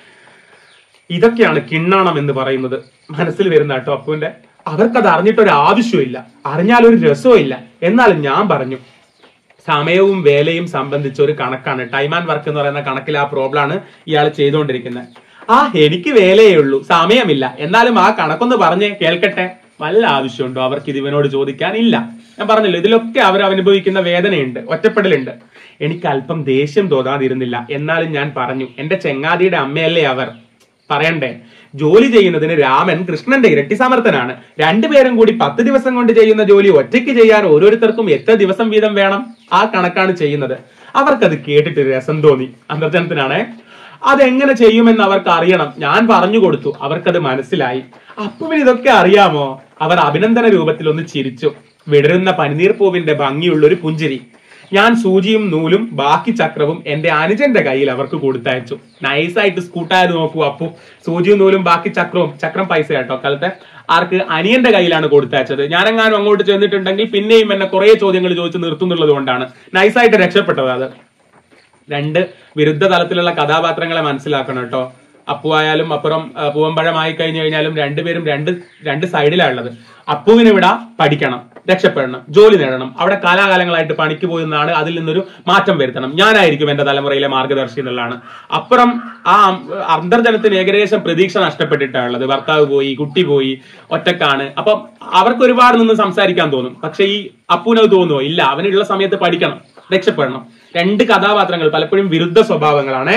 ഇതൊക്കെയാണ് കിണ്ണാണം എന്ന് പറയുന്നത് മനസ്സിൽ വരുന്ന കേട്ടോ അപ്പുവിന്റെ അവർക്കത് അറിഞ്ഞിട്ടൊരു ആവശ്യമില്ല അറിഞ്ഞാൽ ഒരു രസവും ഇല്ല എന്നാലും ഞാൻ പറഞ്ഞു സമയവും വേലയും സംബന്ധിച്ച ഒരു കണക്കാണ് ടൈം ആൻഡ് വർക്ക് എന്ന് പറയുന്ന കണക്കിൽ ആ പ്രോബ്ലം ആണ് ഇയാൾ ചെയ്തുകൊണ്ടിരിക്കുന്നത് ആ എനിക്ക് വേലയേ ഉള്ളൂ സമയമില്ല എന്നാലും ആ കണക്കൊന്ന് പറഞ്ഞേ കേൾക്കട്ടെ വല്ല ആവശ്യമുണ്ടോ അവർക്ക് ഇത് ഇവനോട് ചോദിക്കാൻ ഇല്ല ഞാൻ പറഞ്ഞല്ലോ ഇതിലൊക്കെ അവർ അനുഭവിക്കുന്ന വേദനയുണ്ട് ഒറ്റപ്പെടലുണ്ട് എനിക്ക് അല്പം ദേഷ്യം തോന്നാതിരുന്നില്ല എന്നാലും ഞാൻ പറഞ്ഞു എന്റെ ചെങ്ങാതിയുടെ അമ്മയല്ലേ അവർ പറയണ്ടേ ജോലി ചെയ്യുന്നതിന് രാമൻ കൃഷ്ണന്റെ ഇരട്ടി സമർത്ഥനാണ് രണ്ടുപേരും കൂടി പത്ത് ദിവസം കൊണ്ട് ചെയ്യുന്ന ജോലി ഒറ്റയ്ക്ക് ചെയ്യാൻ ഓരോരുത്തർക്കും എത്ര ദിവസം വീതം വേണം ആ കണക്കാണ് ചെയ്യുന്നത് അവർക്കത് കേട്ടിട്ട് രസം തോന്നി അന്തർജനത്തിനാണേ അതെങ്ങനെ ചെയ്യുമെന്ന് അവർക്ക് അറിയണം ഞാൻ പറഞ്ഞു കൊടുത്തു അവർക്കത് മനസ്സിലായി അപ്പുവിന് ഇതൊക്കെ അറിയാമോ അവർ അഭിനന്ദന രൂപത്തിൽ ഒന്ന് ചിരിച്ചു വിടരുന്ന പനിനീർ പൂവിന്റെ ഭംഗിയുള്ള ഒരു പുഞ്ചിരി ഞാൻ സൂചിയും നൂലും ബാക്കി ചക്രവും എന്റെ അനുജന്റെ കയ്യിൽ അവർക്ക് കൊടുത്തയച്ചു നൈസായിട്ട് സ്കൂട്ടായത് നോക്കൂ അപ്പു സൂചിയും നൂലും ബാക്കി ചക്രവും ചക്രം പൈസ കേട്ടോ കാലത്തെ ആർക്ക് അനിയന്റെ കയ്യിലാണ് കൊടുത്തയച്ചത് ഞാനെങ്ങാനും അങ്ങോട്ട് ചെന്നിട്ടുണ്ടെങ്കിൽ പിന്നെയും എന്നെ കുറെ ചോദ്യങ്ങൾ ചോദിച്ച് നിർത്തുന്നുള്ളത് കൊണ്ടാണ് നൈസായിട്ട് രക്ഷപ്പെട്ടത് അത് രണ്ട് വിരുദ്ധ തലത്തിലുള്ള കഥാപാത്രങ്ങളെ മനസ്സിലാക്കണം കേട്ടോ അപ്പുവായാലും അപ്പുറം ആ, പൂവമ്പഴമായി കഴിഞ്ഞു കഴിഞ്ഞാലും രണ്ടുപേരും രണ്ട് രണ്ട് സൈഡിലാണ് ഉള്ളത് അപ്പുവിന് ഇവിടെ പഠിക്കണം രക്ഷപ്പെടണം ജോലി നേടണം അവിടെ കാലാകാലങ്ങളായിട്ട് പണിക്ക് പോയിരുന്നാണ് അതിൽ നിന്നൊരു മാറ്റം വരുത്തണം ഞാനായിരിക്കും എന്റെ തലമുറയിലെ മാർഗദർശി എന്നുള്ളതാണ് അപ്പുറം ആ അന്തർജനത്തിന് ഏകദേശം പ്രതീക്ഷ നഷ്ടപ്പെട്ടിട്ടാണുള്ളത് ഭർത്താവ് പോയി കുട്ടി പോയി ഒറ്റക്കാണ് അപ്പം അവർക്ക് ഒരുപാട് നിന്ന് സംസാരിക്കാൻ തോന്നും പക്ഷെ ഈ അപ്പുവിനത് തോന്നുമോ ഇല്ല അവനുള്ള സമയത്ത് പഠിക്കണം രക്ഷപ്പെടണം രണ്ട് കഥാപാത്രങ്ങൾ പലപ്പോഴും വിരുദ്ധ സ്വഭാവങ്ങളാണ്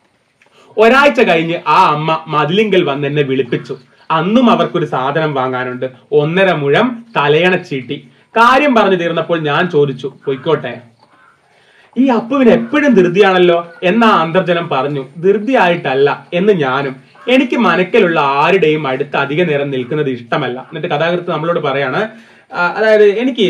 ഒരാഴ്ച കഴിഞ്ഞ് ആ അമ്മ മതിലിങ്കൽ വന്ന് എന്നെ വിളിപ്പിച്ചു അന്നും അവർക്കൊരു സാധനം വാങ്ങാനുണ്ട് ഒന്നര മുഴം തലയണ ചീട്ടി കാര്യം പറഞ്ഞു തീർന്നപ്പോൾ ഞാൻ ചോദിച്ചു പൊയ്ക്കോട്ടെ ഈ അപ്പുവിന് എപ്പോഴും ധൃതിയാണല്ലോ എന്ന് ആ അന്തർജനം പറഞ്ഞു ധൃതിയായിട്ടല്ല എന്ന് ഞാനും എനിക്ക് മനക്കലുള്ള ആരുടെയും അടുത്ത് അധിക നേരം നിൽക്കുന്നത് ഇഷ്ടമല്ല എന്നിട്ട് കഥാകൃത്ത് നമ്മളോട് പറയാണ് ആ, അതായത് എനിക്ക്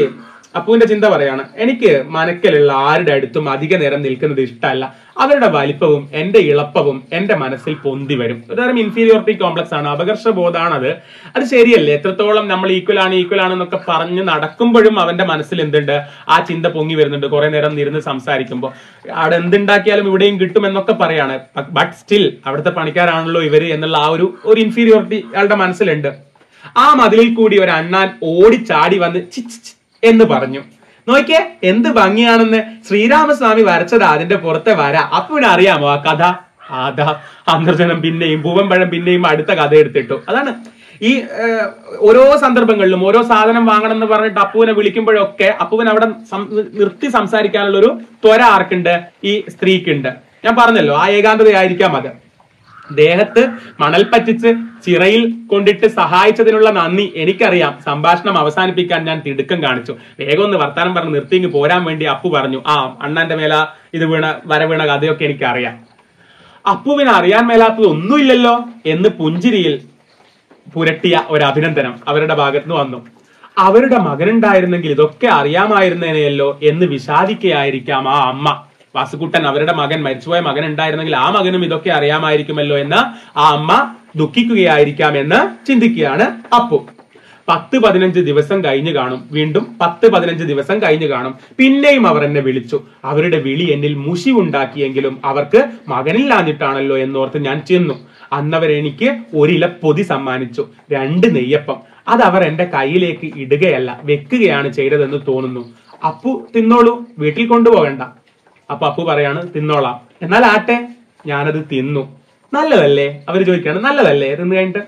അപ്പുവിന്റെ ചിന്ത പറയാണ് എനിക്ക് മനക്കലുള്ള ആരുടെ അടുത്തും അധിക നേരം നിൽക്കുന്നത് ഇഷ്ടമല്ല അവരുടെ വലിപ്പവും എന്റെ ഇളപ്പവും എന്റെ മനസ്സിൽ പൊന്തി വരും ഒരുതരം ഇൻഫീരിയോറിറ്റി കോംപ്ലക്സ് ആണ് അപകർഷ ബോധമാണത് അത് ശരിയല്ലേ എത്രത്തോളം നമ്മൾ ഈക്വൽ ആണ് ഈക്വൽ ആണെന്നൊക്കെ പറഞ്ഞ് നടക്കുമ്പോഴും അവന്റെ മനസ്സിൽ എന്തുണ്ട് ആ ചിന്ത പൊങ്ങി വരുന്നുണ്ട് കുറെ നേരം ഇരുന്ന് സംസാരിക്കുമ്പോൾ അവിടെ എന്തുണ്ടാക്കിയാലും ഇവിടെയും കിട്ടും എന്നൊക്കെ പറയാണ് ബട്ട് സ്റ്റിൽ അവിടുത്തെ പണിക്കാരാണല്ലോ ഇവര് എന്നുള്ള ആ ഒരു ഒരു ഇൻഫീരിയോറിറ്റി അയാളുടെ മനസ്സിലുണ്ട് ആ മതിലിൽ കൂടി ഒരു അണ്ണാൻ ഓടിച്ചാടി വന്ന് ചി ചി ചി എന്ന് പറഞ്ഞു നോക്കിയേ എന്ത് ഭംഗിയാണെന്ന് ശ്രീരാമസ്വാമി വരച്ചത് അതിന്റെ പുറത്തെ വര അപ്പൊ ഇവിടെ അറിയാമോ ആ കഥ അതാ അന്തർജനം പിന്നെയും പൂവമ്പഴം പിന്നെയും അടുത്ത കഥ എടുത്തിട്ടു അതാണ് ഈ ഏഹ്, ഓരോ സന്ദർഭങ്ങളിലും ഓരോ സാധനം വാങ്ങണം എന്ന് പറഞ്ഞിട്ട് അപ്പുവിനെ വിളിക്കുമ്പോഴൊക്കെ അപ്പുവിൻ അവിടെ സം- നിർത്തി സംസാരിക്കാനുള്ള ഒരു ത്വര ആർക്കുണ്ട് ഈ സ്ത്രീക്കുണ്ട് ഞാൻ പറഞ്ഞല്ലോ ആ ഏകാന്തതയായിരിക്കാം അത് ദേഹത്ത് മണൽ പറ്റിച്ച് ചിറയിൽ കൊണ്ടിട്ട് സഹായിച്ചതിനുള്ള നന്ദി എനിക്കറിയാം സംഭാഷണം അവസാനിപ്പിക്കാൻ ഞാൻ തിടുക്കം കാണിച്ചു വേഗം ഒന്ന് വർത്താനം പറഞ്ഞ് നിർത്തിങ്ങ് പോരാൻ വേണ്ടി അപ്പു പറഞ്ഞു ആ അണ്ണന്റെ മേല ഇത് വീണ വര വീണ കഥയൊക്കെ എനിക്കറിയാം അപ്പുവിന് അറിയാൻ മേലാത്തത് ഒന്നുമില്ലല്ലോ എന്ന് പുഞ്ചിരിയിൽ പുരട്ടിയ ഒരു അഭിനന്ദനം അവരുടെ ഭാഗത്ത് നിന്ന് വന്നു അവരുടെ മകനുണ്ടായിരുന്നെങ്കിൽ ഇതൊക്കെ അറിയാമായിരുന്നേനെയല്ലോ എന്ന് വിഷാദിക്കുകയായിരിക്കാം ആ അമ്മ വാസുക്കുട്ടൻ അവരുടെ മകൻ മരിച്ചുപോയ മകൻ ഉണ്ടായിരുന്നെങ്കിൽ ആ മകനും ഇതൊക്കെ അറിയാമായിരിക്കുമല്ലോ എന്ന് ആ അമ്മ ദുഃഖിക്കുകയായിരിക്കാം എന്ന് ചിന്തിക്കുകയാണ് അപ്പു പത്ത് പതിനഞ്ച് ദിവസം കഴിഞ്ഞു കാണും വീണ്ടും പത്ത് പതിനഞ്ച് ദിവസം കഴിഞ്ഞു കാണും പിന്നെയും അവർ എന്നെ വിളിച്ചു അവരുടെ വിളി എന്നിൽ മുഷി ഉണ്ടാക്കിയെങ്കിലും അവർക്ക് മകനില്ലാഞ്ഞിട്ടാണല്ലോ എന്നോർത്ത് ഞാൻ ചെന്നു അന്നവർ എനിക്ക് ഒരില പൊതി സമ്മാനിച്ചു രണ്ട് നെയ്യപ്പം അത് അവർ എന്റെ കയ്യിലേക്ക് ഇടുകയല്ല വെക്കുകയാണ് ചെയ്തതെന്ന് തോന്നുന്നു അപ്പു തിന്നോളൂ വീട്ടിൽ കൊണ്ടുപോകണ്ട അപ്പൊ അപ്പു പറയാണ് തിന്നോളാം എന്നാൽ ആട്ടെ ഞാനത് തിന്നു നല്ലതല്ലേ അവര് ചോദിക്കാണ് നല്ലതല്ലേ തിന്നു കഴിഞ്ഞിട്ട്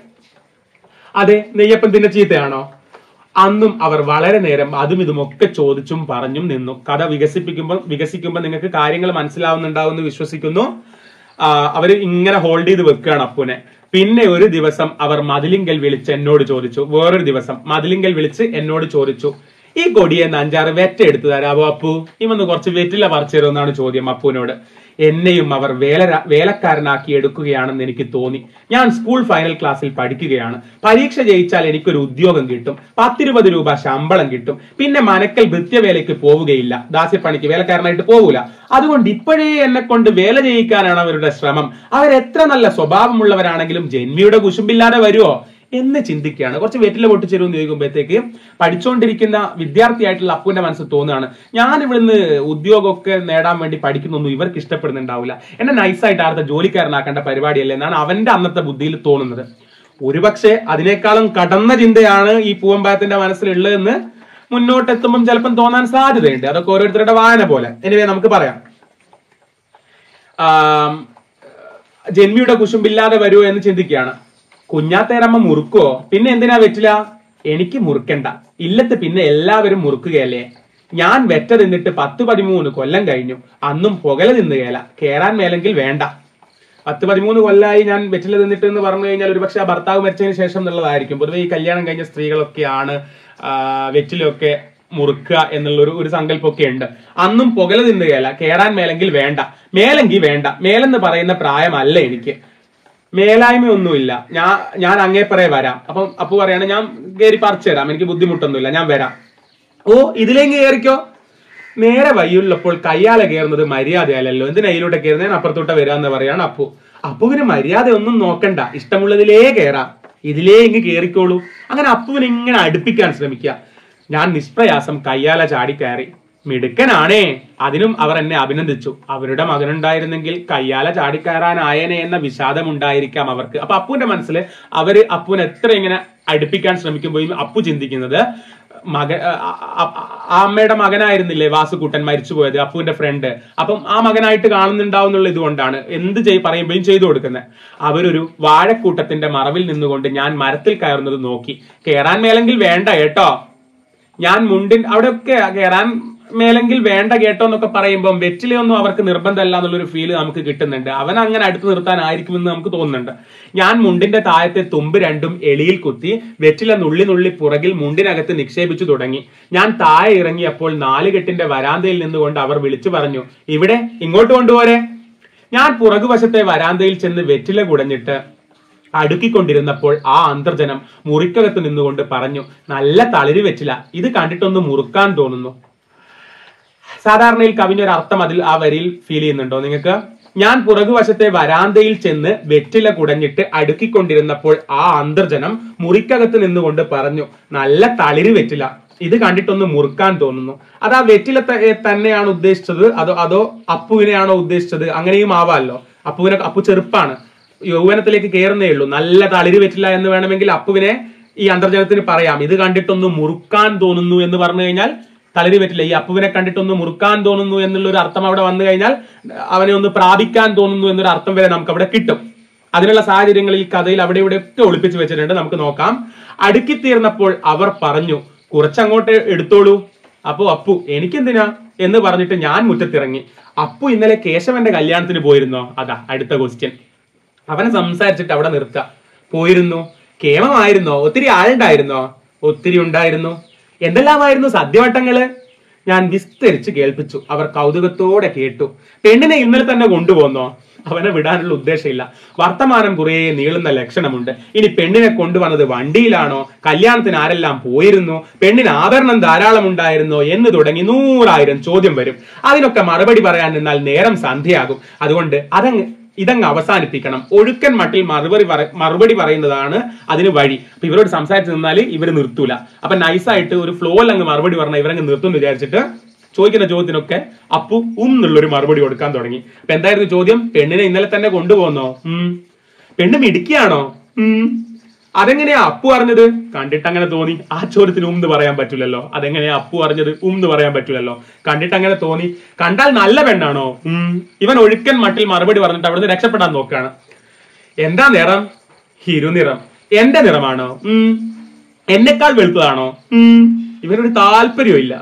അതെ നെയ്യപ്പം തിന്ന ചീത്തയാണോ അന്നും അവർ വളരെ നേരം അതും ഇതുമൊക്കെ ചോദിച്ചും പറഞ്ഞും നിന്നു കഥ വികസിപ്പിക്കുമ്പോൾ വികസിക്കുമ്പോൾ നിങ്ങൾക്ക് കാര്യങ്ങൾ മനസ്സിലാവുന്നുണ്ടാവും എന്ന് വിശ്വസിക്കുന്നു ആ, അവര് ഇങ്ങനെ ഹോൾഡ് ചെയ്ത് വെക്കുകയാണ് അപ്പുനെ പിന്നെ ഒരു ദിവസം അവർ മതിലിങ്കൽ വിളിച്ച് എന്നോട് ചോദിച്ചു വേറൊരു ദിവസം മതിലിങ്കൽ വിളിച്ച് എന്നോട് ചോദിച്ചു ഈ കൊടിയെ അഞ്ചാറ് വെറ്റ എടുത്തു തരാവോ അപ്പു ഇവന്ന് കുറച്ച് വെറ്റില പറിച്ചു തരുമെന്നാണ് ചോദ്യം അപ്പുവിനോട് എന്നെയും അവർ വേല വേലക്കാരനാക്കി എടുക്കുകയാണെന്ന് എനിക്ക് തോന്നി ഞാൻ സ്കൂൾ ഫൈനൽ ക്ലാസ്സിൽ പഠിക്കുകയാണ് പരീക്ഷ ജയിച്ചാൽ എനിക്കൊരു ഉദ്യോഗം കിട്ടും പത്തിരുപത് രൂപ ശമ്പളം കിട്ടും പിന്നെ മനക്കൽ ഭൃത്യവേലയ്ക്ക് പോവുകയില്ല ദാസ്യപ്പണിക്ക് വേലക്കാരനായിട്ട് പോകൂല അതുകൊണ്ട് ഇപ്പോഴേ എന്നെ കൊണ്ട് വേല ചെയ്യിക്കാനാണ് അവരുടെ ശ്രമം അവരെത്ര നല്ല സ്വഭാവമുള്ളവരാണെങ്കിലും ജന്മിയുടെ കുശുമ്പില്ലാതെ വരുമോ എന്ന് ചിന്തിക്കുകയാണ് കുറച്ച് വെറ്റില പൊട്ടിച്ചേരുമെന്ന് ചോദിക്കുമ്പോഴത്തേക്ക് പഠിച്ചുകൊണ്ടിരിക്കുന്ന വിദ്യാർത്ഥിയായിട്ടുള്ള അപ്പുവിന്റെ മനസ്സ് തോന്നുകയാണ് ഞാൻ ഇവിടുന്ന് ഉദ്യോഗമൊക്കെ നേടാൻ വേണ്ടി പഠിക്കുന്നൊന്നും ഇവർക്ക് ഇഷ്ടപ്പെടുന്നുണ്ടാവില്ല എന്നെ നൈസായിട്ട് ആർത്ത ജോലിക്കാരനാക്കേണ്ട പരിപാടിയല്ലേ എന്നാണ് അവന്റെ അന്നത്തെ ബുദ്ധിയിൽ തോന്നുന്നത് ഒരുപക്ഷെ അതിനേക്കാളും കടന്ന ചിന്തയാണ് ഈ പൂവമ്പായത്തിന്റെ മനസ്സിലുള്ളതെന്ന് മുന്നോട്ടെത്തുമ്പം ചിലപ്പം തോന്നാൻ സാധ്യതയുണ്ട് അതൊക്കെ ഓരോരുത്തരുടെ വായന പോലെ എനിവേ നമുക്ക് പറയാം ആം, ജന്മിയുടെ കുശുമ്പില്ലാതെ വരുമോ എന്ന് ചിന്തിക്കുകയാണ് കുഞ്ഞാത്തേരമ്മ മുറുക്കോ പിന്നെ എന്തിനാ വെറ്റില എനിക്ക് മുറുക്കണ്ട ഇല്ലത്ത് പിന്നെ എല്ലാവരും മുറുക്കുകയല്ലേ ഞാൻ വെറ്റ തിന്നിട്ട് പത്ത് പതിമൂന്ന് കൊല്ലം കഴിഞ്ഞു അന്നും പുകല തിന്നുകയല്ല കേറാൻ മേലെങ്കിൽ വേണ്ട പത്ത് പതിമൂന്ന് കൊല്ലായി ഞാൻ വെറ്റില തിന്നിട്ട് എന്ന് പറഞ്ഞു കഴിഞ്ഞാൽ ഒരുപക്ഷെ ആ ഭർത്താവ് മരിച്ചതിന് ശേഷം എന്നുള്ളതായിരിക്കും പൊതുവെ ഈ കല്യാണം കഴിഞ്ഞ സ്ത്രീകളൊക്കെയാണ് ആ, വെറ്റിലൊക്കെ മുറുക്കുക എന്നുള്ള ഒരു ഒരു സങ്കല്പമൊക്കെ ഉണ്ട് അന്നും പുകല തിന്നുകയല്ല കേറാൻ മേലെങ്കിൽ വേണ്ട മേലെങ്കിൽ വേണ്ട മേലെന്ന് പറയുന്ന പ്രായമല്ല എനിക്ക് മേലായ്മയൊന്നുമില്ല ഞാൻ ഞാൻ അങ്ങേപ്പറേ വരാം അപ്പം അപ്പു പറയാണ് ഞാൻ കയറി പറിച്ചു തരാം എനിക്ക് ബുദ്ധിമുട്ടൊന്നുമില്ല ഞാൻ വരാം ഓ ഇതിലേക്ക് കയറിക്കോ നേരെ വയ്യുള്ളപ്പോൾ കയ്യാലെ കയറുന്നത് മര്യാദയല്ലല്ലോ എന്തിനാ ഇതിലൂടെ കയറുന്നത് ഞാൻ അപ്പുറത്തോട്ട് വരാന്ന് പറയാണ് അപ്പു അപ്പുവിന് മര്യാദ ഒന്നും നോക്കണ്ട ഇഷ്ടമുള്ളതിലേ കയറാം ഇതിലേ ഇങ്ങ് കയറിക്കോളൂ അങ്ങനെ അപ്പുവിനെ ഇങ്ങനെ അടുപ്പിക്കാൻ ശ്രമിക്കുക ഞാൻ നിഷ്പ്രയാസം കയ്യാല ചാടി കയറി മിടുക്കനാണേ അതിനും അവർ എന്നെ അഭിനന്ദിച്ചു അവരുടെ മകനുണ്ടായിരുന്നെങ്കിൽ കയ്യാല ചാടിക്കയറാനായനെ എന്ന വിഷാദം ഉണ്ടായിരിക്കാം അവർക്ക് അപ്പൊ അപ്പുവിന്റെ മനസ്സിൽ അവര് അപ്പുവിനെ എത്ര ഇങ്ങനെ അടുപ്പിക്കാൻ ശ്രമിക്കുമ്പോഴും അപ്പു ചിന്തിക്കുന്നത് മക ആ ആ- ആ അമ്മയുടെ മകനായിരുന്നില്ലേ വാസുകൂട്ടൻ മരിച്ചുപോയത് അപ്പുവിന്റെ ഫ്രണ്ട് അപ്പം ആ മകനായിട്ട് കാണുന്നുണ്ടാവും എന്നുള്ള ഇതുകൊണ്ടാണ് എന്ത് ചെയ് പറയുമ്പോഴും ചെയ്തു കൊടുക്കുന്നത് അവരൊരു വാഴക്കൂട്ടത്തിന്റെ മറവിൽ നിന്നുകൊണ്ട് ഞാൻ മരത്തിൽ കയറുന്നത് നോക്കി കേറാൻ മേലെങ്കിൽ വേണ്ട കേട്ടോ ഞാൻ മുണ്ടിൻ അവിടെയൊക്കെ കയറാൻ മേലെങ്കിൽ വേണ്ട കേട്ടോ എന്നൊക്കെ പറയുമ്പോൾ വെറ്റിലയൊന്നും അവർക്ക് നിർബന്ധമല്ല എന്നുള്ളൊരു ഫീല് നമുക്ക് കിട്ടുന്നുണ്ട് അവൻ അങ്ങനെ അടുത്ത് നിർത്താനായിരിക്കുമെന്ന് നമുക്ക് തോന്നുന്നുണ്ട് ഞാൻ മുണ്ടിന്റെ താഴത്തെ തുമ്പ് രണ്ടും എളിയിൽ കുത്തി വെറ്റില നുള്ളി നുള്ളി പുറകിൽ മുണ്ടിനകത്ത് നിക്ഷേപിച്ചു തുടങ്ങി ഞാൻ താഴെ ഇറങ്ങിയപ്പോൾ നാലുകെട്ടിന്റെ വരാന്തയിൽ നിന്നുകൊണ്ട് അവർ വിളിച്ചു പറഞ്ഞു ഇവിടെ ഇങ്ങോട്ട് കൊണ്ടുപോരെ ഞാൻ പുറകുവശത്തെ വരാന്തയിൽ ചെന്ന് വെറ്റില കുടഞ്ഞിട്ട് അടുക്കിക്കൊണ്ടിരുന്നപ്പോൾ ആ അന്തർജനം മുറിക്കകത്ത് നിന്നുകൊണ്ട് പറഞ്ഞു നല്ല തളിര് വെച്ചില്ല ഇത് കണ്ടിട്ടൊന്ന് മുറുക്കാൻ തോന്നുന്നു സാധാരണയിൽ കവിഞ്ഞ ഒരു അർത്ഥം അതിൽ ആ വരിയിൽ ഫീൽ ചെയ്യുന്നുണ്ടോ നിങ്ങൾക്ക് ഞാൻ പുറകുവശത്തെ വരാന്തയിൽ ചെന്ന് വെറ്റില കുടഞ്ഞിട്ട് അടുക്കിക്കൊണ്ടിരുന്നപ്പോൾ ആ അന്തർജനം മുറിക്കകത്ത് നിന്നുകൊണ്ട് പറഞ്ഞു നല്ല തളിര് വെറ്റില ഇത് കണ്ടിട്ടൊന്ന് മുറുക്കാൻ തോന്നുന്നു അത് ആ വെറ്റില ത- ഏ, തന്നെയാണ് ഉദ്ദേശിച്ചത് അതോ അതോ അപ്പുവിനെയാണോ ഉദ്ദേശിച്ചത് അങ്ങനെയും ആവാമല്ലോ അപ്പുവിനെ അപ്പു ചെറുപ്പാണ് യൗവനത്തിലേക്ക് കയറുന്നേ ഉള്ളൂ നല്ല തളിര് വെറ്റില്ല എന്ന് വേണമെങ്കിൽ അപ്പുവിനെ ഈ അന്തർജനത്തിന് പറയാം ഇത് കണ്ടിട്ടൊന്ന് മുറുക്കാൻ തോന്നുന്നു എന്ന് പറഞ്ഞു കഴിഞ്ഞാൽ തളരി പറ്റില്ല ഈ അപ്പുവിനെ കണ്ടിട്ടൊന്ന് മുറുക്കാൻ തോന്നുന്നു എന്നുള്ള ഒരു അർത്ഥം അവിടെ വന്നു കഴിഞ്ഞാൽ അവനെ ഒന്ന് പ്രാപിക്കാൻ തോന്നുന്നു എന്നൊരു അർത്ഥം വരെ നമുക്ക് അവിടെ കിട്ടും അതിനുള്ള സാഹചര്യങ്ങൾ ഈ കഥയിൽ അവിടെ ഇവിടെ ഒക്കെ ഒളിപ്പിച്ച് വെച്ചിട്ടുണ്ട് നമുക്ക് നോക്കാം അടുക്കി തീർന്നപ്പോൾ അവർ പറഞ്ഞു കുറച്ചങ്ങോട്ട് എടുത്തോളൂ അപ്പോ അപ്പു എനിക്കെന്തിനാ എന്ന് പറഞ്ഞിട്ട് ഞാൻ മുറ്റത്തിറങ്ങി അപ്പു ഇന്നലെ കേശവന്റെ കല്യാണത്തിന് പോയിരുന്നോ അതാ അടുത്ത ക്വസ്റ്റ്യൻ അവനെ സംസാരിച്ചിട്ട് അവിടെ നിർത്തുക പോയിരുന്നു കേമമായിരുന്നോ ഒത്തിരി ആളുണ്ടായിരുന്നോ ഒത്തിരി ഉണ്ടായിരുന്നു എന്തെല്ലാമായിരുന്നു സദ്യവട്ടങ്ങള് ഞാൻ വിസ്തരിച്ച് കേൾപ്പിച്ചു അവർ കൗതുകത്തോടെ കേട്ടു പെണ്ണിനെ ഇന്നലെ തന്നെ കൊണ്ടുപോന്നോ അവനെ വിടാനുള്ള ഉദ്ദേശമില്ല വർത്തമാനം കുറേ നീളുന്ന ലക്ഷണമുണ്ട് ഇനി പെണ്ണിനെ കൊണ്ടുവന്നത് വണ്ടിയിലാണോ കല്യാണത്തിന് ആരെല്ലാം പോയിരുന്നു പെണ്ണിന് ആഭരണം ധാരാളം ഉണ്ടായിരുന്നോ എന്ന് തുടങ്ങി നൂറായിരം ചോദ്യം വരും അതിനൊക്കെ മറുപടി പറയാൻ നിന്നാൽ നേരം സന്ധ്യയാകും അതുകൊണ്ട് അതങ്ങ് ഇതങ്ങ് അവസാനിപ്പിക്കണം ഒഴുക്കൻ മട്ടിൽ മറുപടി പറ- മറുപടി പറയുന്നതാണ് അതിന് വഴി അപ്പൊ ഇവരോട് സംസാരിച്ച് നിന്നാൽ ഇവർ നിർത്തൂല അപ്പൊ നൈസായിട്ട് ഒരു ഫ്ലോയിൽ അങ്ങ് മറുപടി പറഞ്ഞാൽ ഇവരങ്ങ് നിർത്തും എന്ന് വിചാരിച്ചിട്ട് ചോദിക്കുന്ന ചോദ്യത്തിനൊക്കെ അപ്പു ഉം എന്നുള്ളൊരു മറുപടി കൊടുക്കാൻ തുടങ്ങി അപ്പൊ എന്തായിരുന്നു ചോദ്യം പെണ്ണിനെ ഇന്നലെ തന്നെ കൊണ്ടുപോകുന്നോ ഉം പെണ്ണ് മിടിക്കുകയാണോ ഉം അതെങ്ങനെയാ അപ്പു അറിഞ്ഞത് കണ്ടിട്ട് അങ്ങനെ തോന്നി ആ ചോദ്യത്തിന് ഉം എന്ന് പറയാൻ പറ്റില്ലല്ലോ അതെങ്ങനെയാ അപ്പു അറിഞ്ഞത് ഉം എന്ന് പറയാൻ പറ്റില്ലല്ലോ കണ്ടിട്ട് അങ്ങനെ തോന്നി കണ്ടാൽ നല്ല പെണ്ണാണോ ഉം ഇവൻ ഒഴുക്കൻ മട്ടിൽ മറുപടി പറഞ്ഞിട്ട് അവിടുന്ന് രക്ഷപ്പെടാൻ നോക്കാണ് എന്താ നിറം ഇരുനിറം എന്റെ നിറമാണോ ഉം എന്നെക്കാൾ വെളുത്തതാണോ ഉം ഇവനൊരു താല്പര്യമില്ല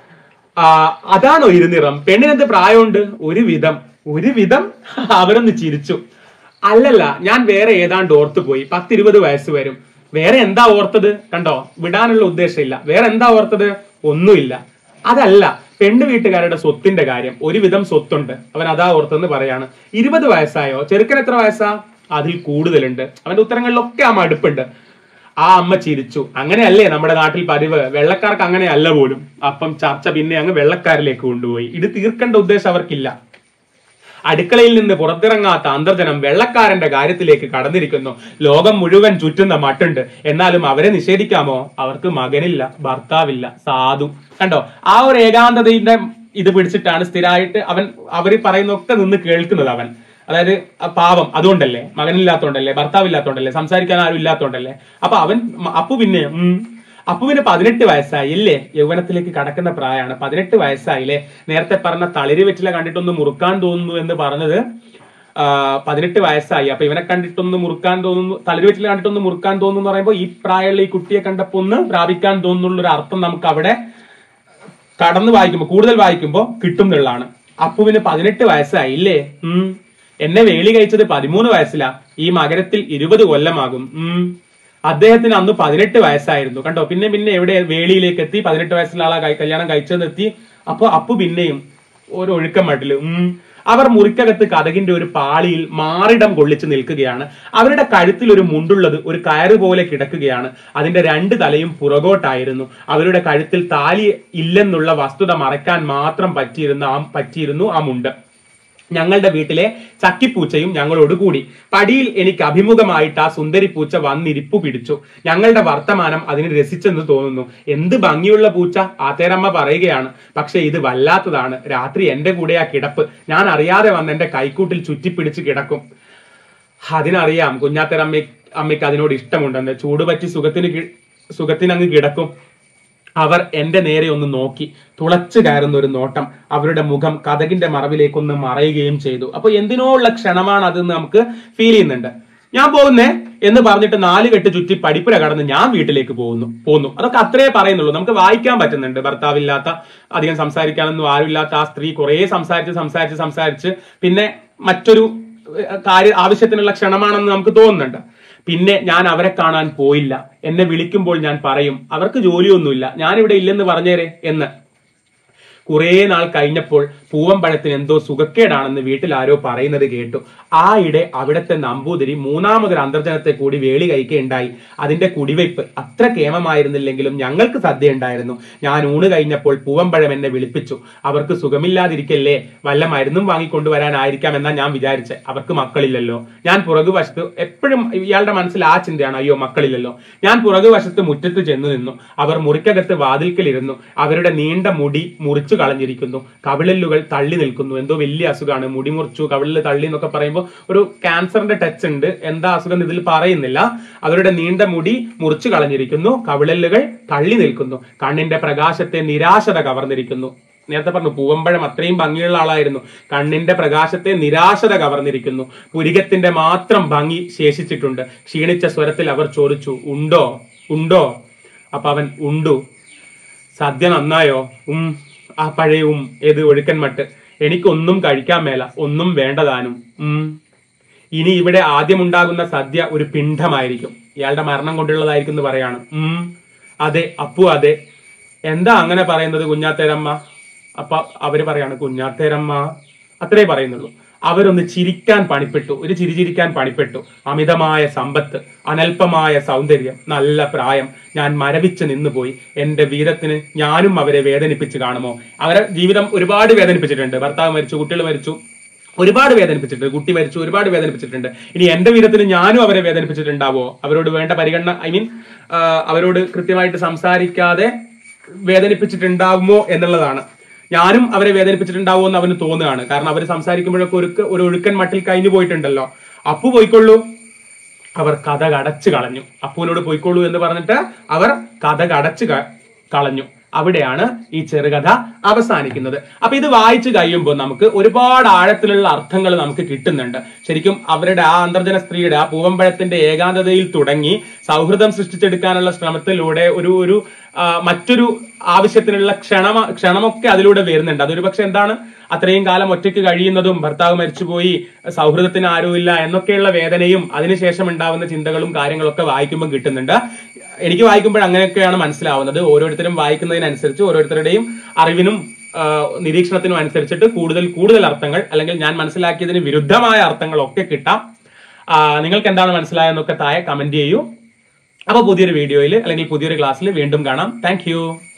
ആ അതാണോ ഇരുനിറം പെണ്ണിനെന്ത് പ്രായമുണ്ട് ഒരു വിധം ഒരു വിധം അവരൊന്ന് ചിരിച്ചു അല്ലല്ല ഞാൻ വേറെ ഏതാണ്ട് ഓർത്തു പോയി പത്തിരുപത് വയസ്സ് വരും വേറെ എന്താ ഓർത്തത് കണ്ടോ വിടാനുള്ള ഉദ്ദേശമില്ല വേറെ എന്താ ഓർത്തത് ഒന്നുമില്ല അതല്ല പെണ്ണ് വീട്ടുകാരുടെ സ്വത്തിന്റെ കാര്യം ഒരുവിധം സ്വത്തുണ്ട് അവൻ അതാ ഓർത്തെന്ന് പറയാണ് ഇരുപത് വയസ്സായോ ചെറുക്കൻ എത്ര വയസ്സാ അതിൽ കൂടുതലുണ്ട് അവന്റെ ഉത്തരങ്ങളിലൊക്കെ ആ മടുപ്പുണ്ട് ആ അമ്മ ചിരിച്ചു അങ്ങനെയല്ലേ നമ്മുടെ നാട്ടിൽ പതിവ് വെള്ളക്കാർക്ക് അങ്ങനെയല്ല പോലും അപ്പം ചർച്ച പിന്നെ അങ്ങ് വെള്ളക്കാരിലേക്ക് കൊണ്ടുപോയി ഇത് തീർക്കേണ്ട ഉദ്ദേശം അവർക്കില്ല അടുക്കളയിൽ നിന്ന് പുറത്തിറങ്ങാത്ത അന്തർജനം വെള്ളക്കാരന്റെ കാര്യത്തിലേക്ക് കടന്നിരിക്കുന്നു ലോകം മുഴുവൻ ചുറ്റുന്ന മട്ടുണ്ട് എന്നാലും അവരെ നിഷേധിക്കാമോ അവർക്ക് മകനില്ല ഭർത്താവില്ല സാധു കണ്ടോ ആ ഒരു ഏകാന്തതയുടെ ഇത് പിടിച്ചിട്ടാണ് സ്ഥിരമായിട്ട് അവൻ അവര് പറയുന്നൊക്കെ നിന്ന് കേൾക്കുന്നത് അവൻ അതായത് ആ പാവം അതുകൊണ്ടല്ലേ മകനില്ലാത്തോണ്ടല്ലേ ഭർത്താവില്ലാത്തോണ്ടല്ലേ സംസാരിക്കാൻ ആരും ഇല്ലാത്തോണ്ടല്ലേ അപ്പൊ അവൻ മ- അപ്പു പിന്നെ ഉം അപ്പുവിന് പതിനെട്ട് വയസ്സായി ഇല്ലേ യൗവനത്തിലേക്ക് കടക്കുന്ന പ്രായമാണ് പതിനെട്ട് വയസ്സായില്ലേ നേരത്തെ പറഞ്ഞ തളിര് വെറ്റില കണ്ടിട്ടൊന്ന് മുറുക്കാൻ തോന്നുന്നു എന്ന് പറഞ്ഞത് ആ, പതിനെട്ട് വയസ്സായി അപ്പൊ ഇവനെ കണ്ടിട്ടൊന്ന് മുറുക്കാൻ തോന്നുന്നു തളിര് വെറ്റില കണ്ടിട്ടൊന്ന് മുറുക്കാൻ തോന്നുന്നു എന്ന് പറയുമ്പോൾ ഈ പ്രായമുള്ള ഈ കുട്ടിയെ കണ്ടപ്പോ ഒന്ന് പ്രാപിക്കാൻ തോന്നുന്നുള്ള ഒരു അർത്ഥം നമുക്ക് അവിടെ കടന്ന് വായിക്കുമ്പോൾ കൂടുതൽ വായിക്കുമ്പോൾ കിട്ടും എന്നുള്ളതാണ് അപ്പുവിന് പതിനെട്ട് വയസ്സായി ഇല്ലേ ഉം എന്നെ വേലി കഴിച്ചത് പതിമൂന്ന് വയസ്സിലാ ഈ മകരത്തിൽ ഇരുപത് കൊല്ലമാകും ഉം അദ്ദേഹത്തിന് അന്ന് പതിനെട്ട് വയസ്സായിരുന്നു കണ്ടോ പിന്നെ പിന്നെ എവിടെ വേളിയിലേക്ക് എത്തി പതിനെട്ട് വയസ്സുള്ള ആളാ കൈ- കല്യാണം കഴിച്ചതെന്ന് എത്തി അപ്പൊ അപ്പു പിന്നെയും ഒരു ഒഴുക്കം മട്ടില് ഉം അവർ മുറിക്കകത്ത് കഥകിന്റെ ഒരു പാളിയിൽ മാറിടം കൊള്ളിച്ച് നിൽക്കുകയാണ് അവരുടെ കഴുത്തിൽ ഒരു മുണ്ടുള്ളത് ഒരു കയറ് പോലെ കിടക്കുകയാണ് അതിന്റെ രണ്ട് തലയും പുറകോട്ടായിരുന്നു അവരുടെ കഴുത്തിൽ താലി ഇല്ലെന്നുള്ള വസ്തുത മറയ്ക്കാൻ മാത്രം പറ്റിയിരുന്ന ആ പറ്റിയിരുന്നു ആ മുണ്ട് ഞങ്ങളുടെ വീട്ടിലെ ചക്കിപ്പൂച്ചയും ഞങ്ങളോട് കൂടി പടിയിൽ എനിക്ക് അഭിമുഖമായിട്ട് ആ സുന്ദരി പൂച്ച വന്നിരിപ്പു പിടിച്ചു ഞങ്ങളുടെ വർത്തമാനം അതിന് രസിച്ചെന്ന് തോന്നുന്നു എന്ത് ഭംഗിയുള്ള പൂച്ച ആത്തേരമ്മ പറയുകയാണ് പക്ഷെ ഇത് വല്ലാത്തതാണ് രാത്രി എന്റെ കൂടെ ആ കിടപ്പ് ഞാൻ അറിയാതെ വന്ന് എന്റെ കൈക്കൂട്ടിൽ ചുറ്റിപ്പിടിച്ച് കിടക്കും അതിനറിയാം കുഞ്ഞാത്തരമ്മ അമ്മയ്ക്ക് അതിനോട് ഇഷ്ടമുണ്ടെന്ന് ചൂടുപറ്റി സുഖത്തിന് കി- സുഖത്തിന് അങ്ങ് കിടക്കും അവർ എന്റെ നേരെ ഒന്ന് നോക്കി തുളച്ചു കയറുന്ന ഒരു നോട്ടം അവരുടെ മുഖം കഥകിന്റെ മറവിലേക്കൊന്ന് മറയുകയും ചെയ്തു അപ്പൊ എന്തിനോ ഉള്ള ക്ഷണമാണ് അതെന്ന് നമുക്ക് ഫീൽ ചെയ്യുന്നുണ്ട് ഞാൻ പോകുന്നേ എന്ന് പറഞ്ഞിട്ട് നാല് കെട്ട് ചുറ്റി പടിപ്പുര കടന്ന് ഞാൻ വീട്ടിലേക്ക് പോകുന്നു പോന്നു അതൊക്കെ അത്രേ പറയുന്നുള്ളൂ നമുക്ക് വായിക്കാൻ പറ്റുന്നുണ്ട് ഭർത്താവില്ലാത്ത അധികം സംസാരിക്കാനൊന്നും ആരുമില്ലാത്ത ആ സ്ത്രീ കുറേ സംസാരിച്ച് സംസാരിച്ച് സംസാരിച്ച് പിന്നെ മറ്റൊരു ഏഹ്, കാര്യ ആവശ്യത്തിനുള്ള ക്ഷണമാണെന്ന് നമുക്ക് തോന്നുന്നുണ്ട് പിന്നെ ഞാൻ അവരെ കാണാൻ പോയില്ല എന്നെ വിളിക്കുമ്പോൾ ഞാൻ പറയും അവർക്ക് ജോലിയൊന്നുമില്ല ഞാൻ ഇവിടെ ഇല്ലെന്ന് പറഞ്ഞേരെ എന്ന് കുറേ നാൾ കഴിഞ്ഞപ്പോൾ പൂവമ്പഴത്തിന് എന്തോ സുഖക്കേടാണെന്ന് വീട്ടിൽ ആരോ പറയുന്നത് കേട്ടു ആ ഇടെ അവിടുത്തെ നമ്പൂതിരി മൂന്നാമതൊരു അന്തർജനത്തെ കൂടി വേളി കഴിക്കുകയുണ്ടായി അതിന്റെ കുടിവയ്പ് അത്ര കേമമായിരുന്നില്ലെങ്കിലും ഞങ്ങൾക്ക് സദ്യ ഉണ്ടായിരുന്നു ഞാൻ ഊണ് കഴിഞ്ഞപ്പോൾ പൂവമ്പഴം എന്നെ വിളിപ്പിച്ചു അവർക്ക് സുഖമില്ലാതിരിക്കല്ലേ വല്ല മരുന്നും വാങ്ങിക്കൊണ്ടുവരാനായിരിക്കാം എന്നാ ഞാൻ വിചാരിച്ചത് അവർക്ക് മക്കളില്ലല്ലോ ഞാൻ പുറകുവശത്ത് എപ്പോഴും ഇയാളുടെ മനസ്സിൽ ആ ചിന്തയാണ് അയ്യോ മക്കളില്ലല്ലോ ഞാൻ പുറകുവശത്ത് മുറ്റത്ത് ചെന്നു നിന്നു അവർ മുറിക്കകത്ത് വാതിൽക്കലിരുന്നു അവരുടെ നീണ്ട മുടി മുറിച്ചു കളഞ്ഞിരിക്കുന്നു കവിളല്ലുകൾ തള്ളി നിൽക്കുന്നു എന്തോ വലിയ അസുഖമാണ് മുടി മുറിച്ചു കവിളിൽ തള്ളി എന്നൊക്കെ പറയുമ്പോൾ ഒരു ക്യാൻസറിന്റെ ടച്ച് ഉണ്ട് എന്താ അസുഖം എന്ന് ഇതിൽ പറയുന്നില്ല അവരുടെ നീണ്ട മുടി മുറിച്ചു കളഞ്ഞിരിക്കുന്നു കവിളല്ലുകൾ തള്ളി നിൽക്കുന്നു കണ്ണിന്റെ പ്രകാശത്തെ നിരാശത കവർന്നിരിക്കുന്നു നേരത്തെ പറഞ്ഞു പൂവമ്പഴം അത്രയും ഭംഗിയുള്ള ആളായിരുന്നു കണ്ണിന്റെ പ്രകാശത്തെ നിരാശത കവർന്നിരിക്കുന്നു പുരികത്തിന്റെ മാത്രം ഭംഗി ശേഷിച്ചിട്ടുണ്ട് ക്ഷീണിച്ച സ്വരത്തിൽ അവർ ചോദിച്ചു ഉണ്ടോ ഉണ്ടോ അപ്പൊ അവൻ ഉണ്ടു സദ്യ നന്നായോ ഉം ആ പഴയ ഉം ഏത് ഒഴുക്കൻ മട്ട് എനിക്കൊന്നും കഴിക്കാൻ മേല ഒന്നും വേണ്ടതാനും ഉം ഇനി ഇവിടെ ആദ്യമുണ്ടാകുന്ന സദ്യ ഒരു പിണ്ഡമായിരിക്കും ഇയാളുടെ മരണം കൊണ്ടുള്ളതായിരിക്കും എന്ന് പറയാണ് ഉം അതെ അപ്പു അതെ എന്താ അങ്ങനെ പറയുന്നത് കുഞ്ഞാത്തേരമ്മ അപ്പൊ അവര് പറയാണ് കുഞ്ഞാത്തേരമ്മ അത്രേ പറയുന്നുള്ളൂ അവരൊന്ന് ചിരിക്കാൻ പണിപ്പെട്ടു ഒരു ചിരി ചിരിക്കാൻ പണിപ്പെട്ടു അമിതമായ സമ്പത്ത് അനൽപമായ സൗന്ദര്യം നല്ല പ്രായം ഞാൻ മരവിച്ച് നിന്നുപോയി എന്റെ വീരത്തിന് ഞാനും അവരെ വേദനിപ്പിച്ച് കാണുമോ അവരെ ജീവിതം ഒരുപാട് വേദനിപ്പിച്ചിട്ടുണ്ട് ഭർത്താവ് മരിച്ചു കുട്ടികൾ മരിച്ചു ഒരുപാട് വേദനിപ്പിച്ചിട്ടുണ്ട് കുട്ടി മരിച്ചു ഒരുപാട് വേദനിപ്പിച്ചിട്ടുണ്ട് ഇനി എന്റെ വീരത്തിന് ഞാനും അവരെ വേദനിപ്പിച്ചിട്ടുണ്ടാവോ അവരോട് വേണ്ട പരിഗണന ഐ മീൻ അവരോട് കൃത്യമായിട്ട് സംസാരിക്കാതെ വേദനിപ്പിച്ചിട്ടുണ്ടാവുമോ എന്നുള്ളതാണ് ഞാനും അവരെ വേദനിപ്പിച്ചിട്ടുണ്ടാവുമോ എന്ന് അവന് തോന്നുകയാണ് കാരണം അവർ സംസാരിക്കുമ്പോഴൊക്കെ ഒരു ഒരു ഒഴുക്കൻ മട്ടിൽ കഴിഞ്ഞു പോയിട്ടുണ്ടല്ലോ അപ്പു പോയിക്കൊള്ളൂ അവർ കഥ കടച്ചു കളഞ്ഞു അപ്പുവിനോട് പോയിക്കോളൂ എന്ന് പറഞ്ഞിട്ട് അവർ കഥ കടച്ചു ക- കളഞ്ഞു അവിടെയാണ് ഈ ചെറുകഥ അവസാനിക്കുന്നത് അപ്പൊ ഇത് വായിച്ചു കഴിയുമ്പോൾ നമുക്ക് ഒരുപാട് ആഴത്തിലുള്ള അർത്ഥങ്ങൾ നമുക്ക് കിട്ടുന്നുണ്ട് ശരിക്കും അവരുടെ ആ അന്തർജന സ്ത്രീയുടെ ആ പൂവമ്പഴത്തിന്റെ ഏകാന്തതയിൽ തുടങ്ങി സൗഹൃദം സൃഷ്ടിച്ചെടുക്കാനുള്ള ശ്രമത്തിലൂടെ ഒരു ഒരു ആ, മറ്റൊരു ആവശ്യത്തിനുള്ള ക്ഷണമ ക്ഷണമൊക്കെ അതിലൂടെ വരുന്നുണ്ട് അതൊരു പക്ഷെ എന്താണ് അത്രയും കാലം ഒറ്റയ്ക്ക് കഴിയുന്നതും ഭർത്താവ് മരിച്ചുപോയി സൗഹൃദത്തിന് ആരുമില്ല എന്നൊക്കെയുള്ള വേദനയും അതിനുശേഷം ഉണ്ടാവുന്ന ചിന്തകളും കാര്യങ്ങളൊക്കെ വായിക്കുമ്പോൾ കിട്ടുന്നുണ്ട് എനിക്ക് വായിക്കുമ്പോൾ അങ്ങനെയൊക്കെയാണ് മനസ്സിലാവുന്നത് ഓരോരുത്തരും വായിക്കുന്നതിനനുസരിച്ച് ഓരോരുത്തരുടെയും അറിവിനും ആ, നിരീക്ഷണത്തിനും അനുസരിച്ചിട്ട് കൂടുതൽ കൂടുതൽ അർത്ഥങ്ങൾ അല്ലെങ്കിൽ ഞാൻ മനസ്സിലാക്കിയതിന് വിരുദ്ധമായ അർത്ഥങ്ങളൊക്കെ കിട്ടാം ആ, നിങ്ങൾക്ക് എന്താണ് മനസ്സിലായെന്നൊക്കെ താഴെ കമന്റ് ചെയ്യൂ അപ്പൊ പുതിയൊരു വീഡിയോയിൽ അല്ലെങ്കിൽ പുതിയൊരു ക്ലാസ്സിൽ വീണ്ടും കാണാം താങ്ക്